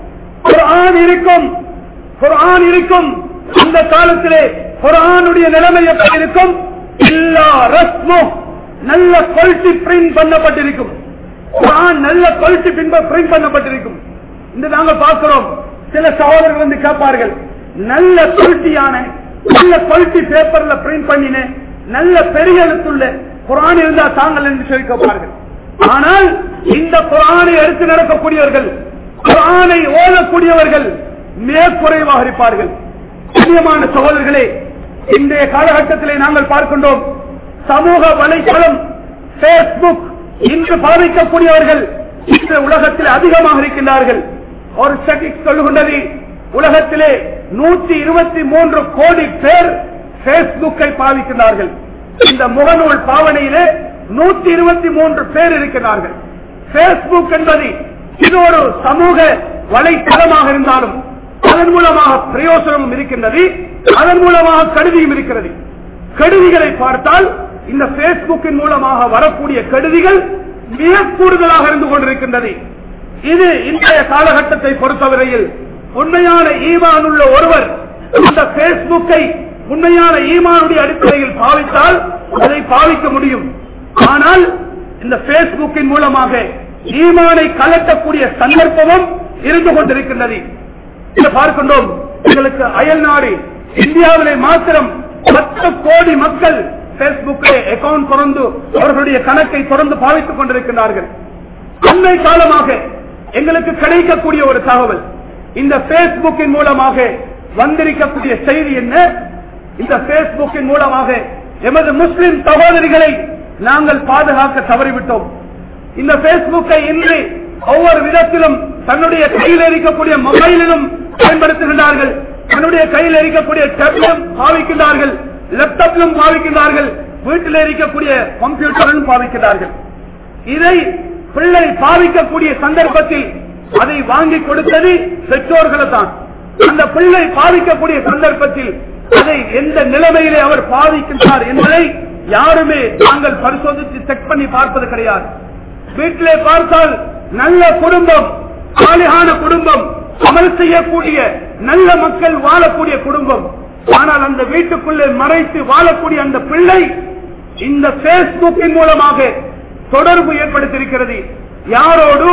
குர்ஆன் இருக்கும் குர்ஆன் இருக்கும் அந்த காலத்திலே குர்ஆனுடைய நிலைமை எப்படி இருக்கும் இல்லா ரஸ்மு நல்ல குவாலிட்டி பிரிண்ட் பண்ணப்பட்டிருக்கும் குர்ஆன் நல்ல குவாலிட்டி பிரிண்ட் பண்ணப்பட்டிருக்கும் இந்த நாங்க பார்க்கிறோம் சில சகோதரர்கள் வந்து கேட்பார்கள் நல்ல குவாலிட்டியான நல்ல குவாலிட்டி பேப்பர்ல பிரிண்ட் பண்ணின நல்ல பெரிய எழுத்துள்ள குரான் இருந்தா தாங்கள் என்று சொல்லி கேட்பார்கள் ஆனால் இந்த குரானை எடுத்து நடக்கக்கூடியவர்கள் குரானை ஓதக்கூடியவர்கள் மேற்குறைவாக இருப்பார்கள் முக்கியமான சகோதரர்களே இன்றைய காலகட்டத்திலே நாங்கள் பார்க்கின்றோம் சமூக வலைத்தளம் பேஸ்புக் இன்று பாதிக்கக்கூடியவர்கள் இந்த உலகத்தில் அதிகமாக இருக்கின்றார்கள் ஒரு ஸ்டட்டிக்ஸ் சொல்லுகின்றது உலகத்திலே நூற்றி இருபத்தி மூன்று கோடி பேர் பேஸ்புக்கை பாவிக்கிறார்கள் இந்த முகநூல் பாவனையிலே நூற்றி இருபத்தி மூன்று பேர் இருக்கிறார்கள் பேஸ்புக் என்பது இது ஒரு சமூக வலைத்தளமாக இருந்தாலும் அதன் மூலமாக பிரயோசனமும் இருக்கின்றது அதன் மூலமாக கருதியும் இருக்கிறது கருதிகளை பார்த்தால் இந்த பேஸ்புக்கின் மூலமாக வரக்கூடிய கருதிகள் மிக கூடுதலாக இருந்து கொண்டிருக்கின்றது இது இன்றைய காலகட்டத்தை பொறுத்தவரையில் உண்மையான ஈமான் உள்ள ஒருவர் இந்த பேஸ்புக்கை உண்மையான ஈமானுடைய அடிப்படையில் பாவித்தால் அதை பாவிக்க முடியும் ஆனால் இந்த பேஸ்புக்கின் மூலமாக ஈமானை கலட்டக்கூடிய சந்தர்ப்பமும் இருந்து கொண்டிருக்கின்றது இதை பார்க்கின்றோம் எங்களுக்கு அயல் நாடு இந்தியாவிலே மாத்திரம் பத்து கோடி மக்கள் பேஸ்புக்கிலே அக்கவுண்ட் திறந்து அவர்களுடைய கணக்கை தொடர்ந்து பாவித்துக் கொண்டிருக்கிறார்கள் அண்மை காலமாக எங்களுக்கு கிடைக்கக்கூடிய ஒரு தகவல் இந்த பேஸ்புக்கின் மூலமாக வந்திருக்கக்கூடிய செய்தி என்ன இந்த பேஸ்புக்கின் மூலமாக எமது முஸ்லிம் சகோதரிகளை நாங்கள் பாதுகாக்க தவறிவிட்டோம் இந்த பேஸ்புக்கை இன்று ஒவ்வொரு விதத்திலும் தன்னுடைய கையில் இருக்கக்கூடிய மொபைலிலும் பயன்படுத்துகின்றார்கள் தன்னுடைய கையில் இருக்கக்கூடிய டேப்லும் பாவிக்கின்றார்கள் லேப்டாப்பிலும் பாவிக்கின்றார்கள் வீட்டில் இருக்கக்கூடிய கம்ப்யூட்டரிலும் பாவிக்கிறார்கள் இதை பிள்ளை பாவிக்கக்கூடிய சந்தர்ப்பத்தில் அதை வாங்கி கொடுத்தது பெற்றோர்களை தான் அந்த பிள்ளை பாவிக்கக்கூடிய சந்தர்ப்பத்தில் அதை எந்த நிலைமையிலே அவர் பாதிக்கின்றார் என்பதை யாருமே நாங்கள் பரிசோதித்து செக் பண்ணி பார்ப்பது கிடையாது வீட்டிலே பார்த்தால் நல்ல குடும்பம் சாலிகான குடும்பம் அமல் செய்யக்கூடிய நல்ல மக்கள் வாழக்கூடிய குடும்பம் ஆனால் அந்த வீட்டுக்குள்ளே மறைத்து வாழக்கூடிய அந்த பிள்ளை இந்த பேஸ்புக்கின் மூலமாக தொடர்பு ஏற்படுத்தியிருக்கிறது யாரோடு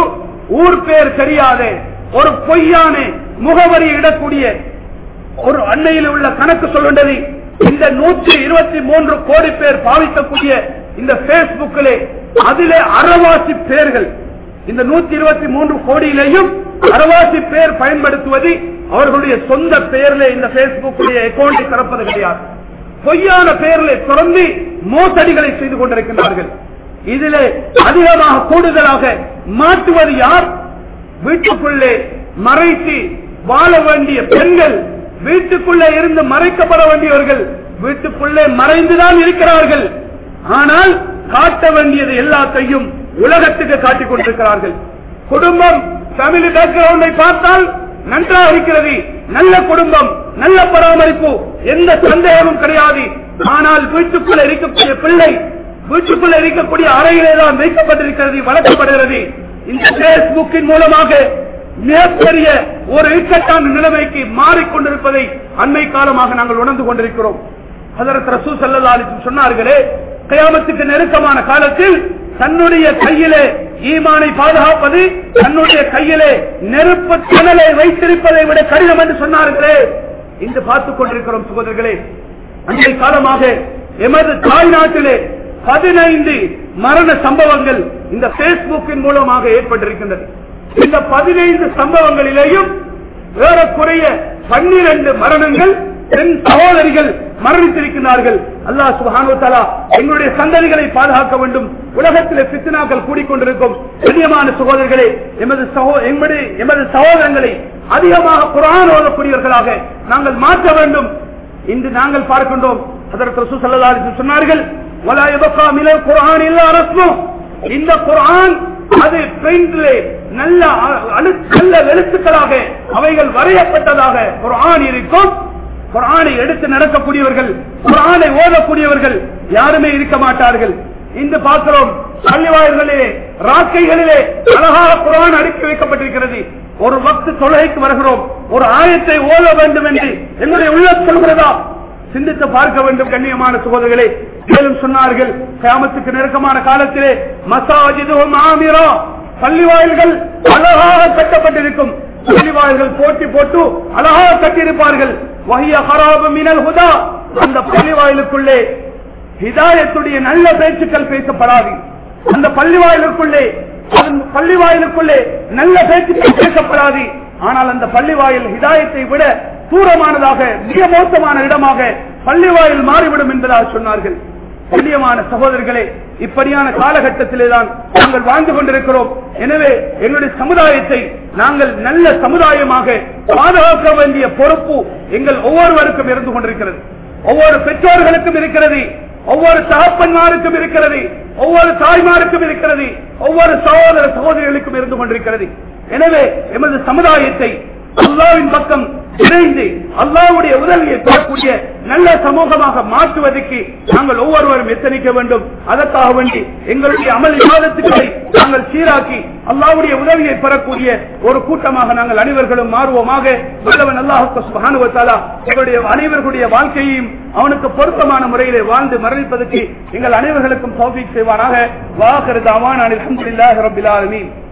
ஊர் பேர் தெரியாத ஒரு பொய்யான முகவரி இடக்கூடிய ஒரு அன்னையில் உள்ள கணக்கு சொல்லுண்டது இந்த நூற்றி இருபத்தி மூன்று கோடி பேர் பாவிக்கக்கூடிய இந்த பேஸ்புக்கிலே அதிலே அறவாசி பேர்கள் இந்த நூத்தி இருபத்தி மூன்று கோடியிலையும் அறவாசி பேர் பயன்படுத்துவது அவர்களுடைய சொந்த பெயரிலே இந்த பேஸ்புக்குடைய அக்கௌண்டை திறப்பது கிடையாது பொய்யான பெயர்களை தொடர்ந்து மோசடிகளை செய்து கொண்டிருக்கிறார்கள் இதிலே அதிகமாக கூடுதலாக மாற்றுவது யார் வீட்டுக்குள்ளே மறைத்து வாழ வேண்டிய பெண்கள் வீட்டுக்குள்ளே இருந்து மறைக்கப்பட வேண்டியவர்கள் வீட்டுக்குள்ளே மறைந்துதான் இருக்கிறார்கள் ஆனால் காட்ட வேண்டியது எல்லாத்தையும் உலகத்துக்கு காட்டிக் கொண்டிருக்கிறார்கள் குடும்பம் ஃபேமிலி பேக்ரவுண்டை பார்த்தால் நன்றாக இருக்கிறது நல்ல குடும்பம் நல்ல பராமரிப்பு எந்த சந்தேகமும் கிடையாது ஆனால் வீட்டுக்குள்ள இருக்கக்கூடிய பிள்ளை வீட்டுக்குள்ள இருக்கக்கூடிய அறையிலே தான் வைக்கப்பட்டிருக்கிறது வளர்க்கப்படுகிறது இந்த பேஸ்புக்கின் மூலமாக மிகப்பெரிய ஒரு இக்கட்டான நிலைமைக்கு மாறிக்கொண்டிருப்பதை அண்மை காலமாக நாங்கள் உணர்ந்து கொண்டிருக்கிறோம் அதற்கு ரசூ சல்லா சொன்னார்களே கயாமத்துக்கு நெருக்கமான காலத்தில் தன்னுடைய கையிலே ஈமானை பாதுகாப்பது தன்னுடைய கையிலே நெருப்பு திணலை வைத்திருப்பதை விட கடினம் என்று சொன்னார்களே இன்று பார்த்துக் கொண்டிருக்கிறோம் சகோதரர்களே அன்றைய காலமாக எமது தாய் நாட்டிலே பதினைந்து மரண சம்பவங்கள் இந்த பேஸ்புக்கின் மூலமாக ஏற்பட்டிருக்கின்றது இந்த பதினைந்து சம்பவங்களிலேயும் ஏறக்குறைய பன்னிரண்டு மரணங்கள் பெண் சகோதரிகள் மரணித்திருக்கிறார்கள் அல்லாஹ் சுபானு தலா எங்களுடைய சந்ததிகளை பாதுகாக்க வேண்டும் உலகத்திலே பித்தனாக்கள் கூடிக்கொண்டிருக்கும் கண்ணியமான சகோதரர்களே எமது சகோ எமது எமது சகோதரங்களை அதிகமாக குரான் ஓதக்கூடியவர்களாக நாங்கள் மாற்ற வேண்டும் இன்று நாங்கள் பார்க்கின்றோம் அதற்கு ரசூ ஸல்லல்லாஹு அலைஹி வஸல்லம் சொன்னார்கள் வலா யபகா மினல் குர்ஆன் இல்லா ரஸ்மு இந்த குர்ஆன் அது பெயிண்டிலே நல்ல அ- அழு- நல்ல எழுத்துக்களாக அவைகள் வரையப்பட்டதாக குர்ஆன் இருக்கும் குர்ஆனை எடுத்து நடக்கக்கூடியவர்கள் குர்ஆனை ஓதக்கூடியவர்கள் யாருமே இருக்க மாட்டார்கள் இன்று பார்க்கிறோம் பள்ளிவாயல்களிலே ராக்கைகளிலே அழகாக குரான் அடுக்கி வைக்கப்பட்டிருக்கிறது ஒரு வக்து தொழுகைக்கு வருகிறோம் ஒரு ஆயத்தை ஓத வேண்டும் என்று எங்களுடைய உள்ள சொல்கிறதா சிந்தித்து பார்க்க வேண்டும் கண்ணியமான சகோதரர்களே மேலும் சொன்னார்கள் கியாமத்துக்கு நெருக்கமான காலத்திலே மசாஜிதும் ஆமிரா பள்ளிவாயில்கள் அழகாக கட்டப்பட்டிருக்கும் பள்ளிவாயில்கள் போட்டி போட்டு அழகாக கட்டியிருப்பார்கள் வஹிய ஹராபு மினல் ஹுதா அந்த பள்ளிவாயிலுக்குள்ளே ஹிதாயத்துடைய நல்ல பேச்சுக்கள் பேசப்படாது அந்த பள்ளிவாயிலுக்குள்ளே அந்த பள்ளிவாயிலுக்குள்ளே நல்ல பேச்சுக்கள் பேசப்படாது ஆனால் அந்த பள்ளிவாயில் ஹிதாயத்தை விட தூரமானதாக மிக மோசமான இடமாக பள்ளிவாயில் மாறிவிடும் என்பதாக சொன்னார்கள் கண்ணியமான சகோதரர்களே இப்படியான காலகட்டத்திலே தான் நாங்கள் வாழ்ந்து கொண்டிருக்கிறோம் எனவே எங்களுடைய சமுதாயத்தை நாங்கள் நல்ல சமுதாயமாக பாதுகாக்க வேண்டிய பொறுப்பு எங்கள் ஒவ்வொருவருக்கும் இருந்து கொண்டிருக்கிறது ஒவ்வொரு பெற்றோர்களுக்கும் இருக்கிறது ஒவ்வொரு தகப்பன்மாருக்கும் இருக்கிறது ஒவ்வொரு தாய்மாருக்கும் இருக்கிறது ஒவ்வொரு சகோதர சகோதரிகளுக்கும் இருந்து கொண்டிருக்கிறது எனவே எமது சமுதாயத்தை அல்லாவின் பக்கம் இணைந்து அல்லாவுடைய உதவியை பெறக்கூடிய நல்ல சமூகமாக மாற்றுவதற்கு நாங்கள் ஒவ்வொருவரும் எத்தனிக்க வேண்டும் அதற்காக வேண்டி எங்களுடைய அமல் விவாதத்துக்களை நாங்கள் சீராக்கி அல்லாவுடைய உதவியை பெறக்கூடிய ஒரு கூட்டமாக நாங்கள் அனைவர்களும் மாறுவோமாக வல்லவன் அல்லாஹுக்கு சுபானுவத்தாலா எங்களுடைய அனைவர்களுடைய வாழ்க்கையையும் அவனுக்கு பொருத்தமான முறையிலே வாழ்ந்து மரணிப்பதற்கு எங்கள் அனைவர்களுக்கும் சௌஃபீக் செய்வானாக வாகர் தாவான் அலமதுல்லாஹ் ரபில் ஆலமீன்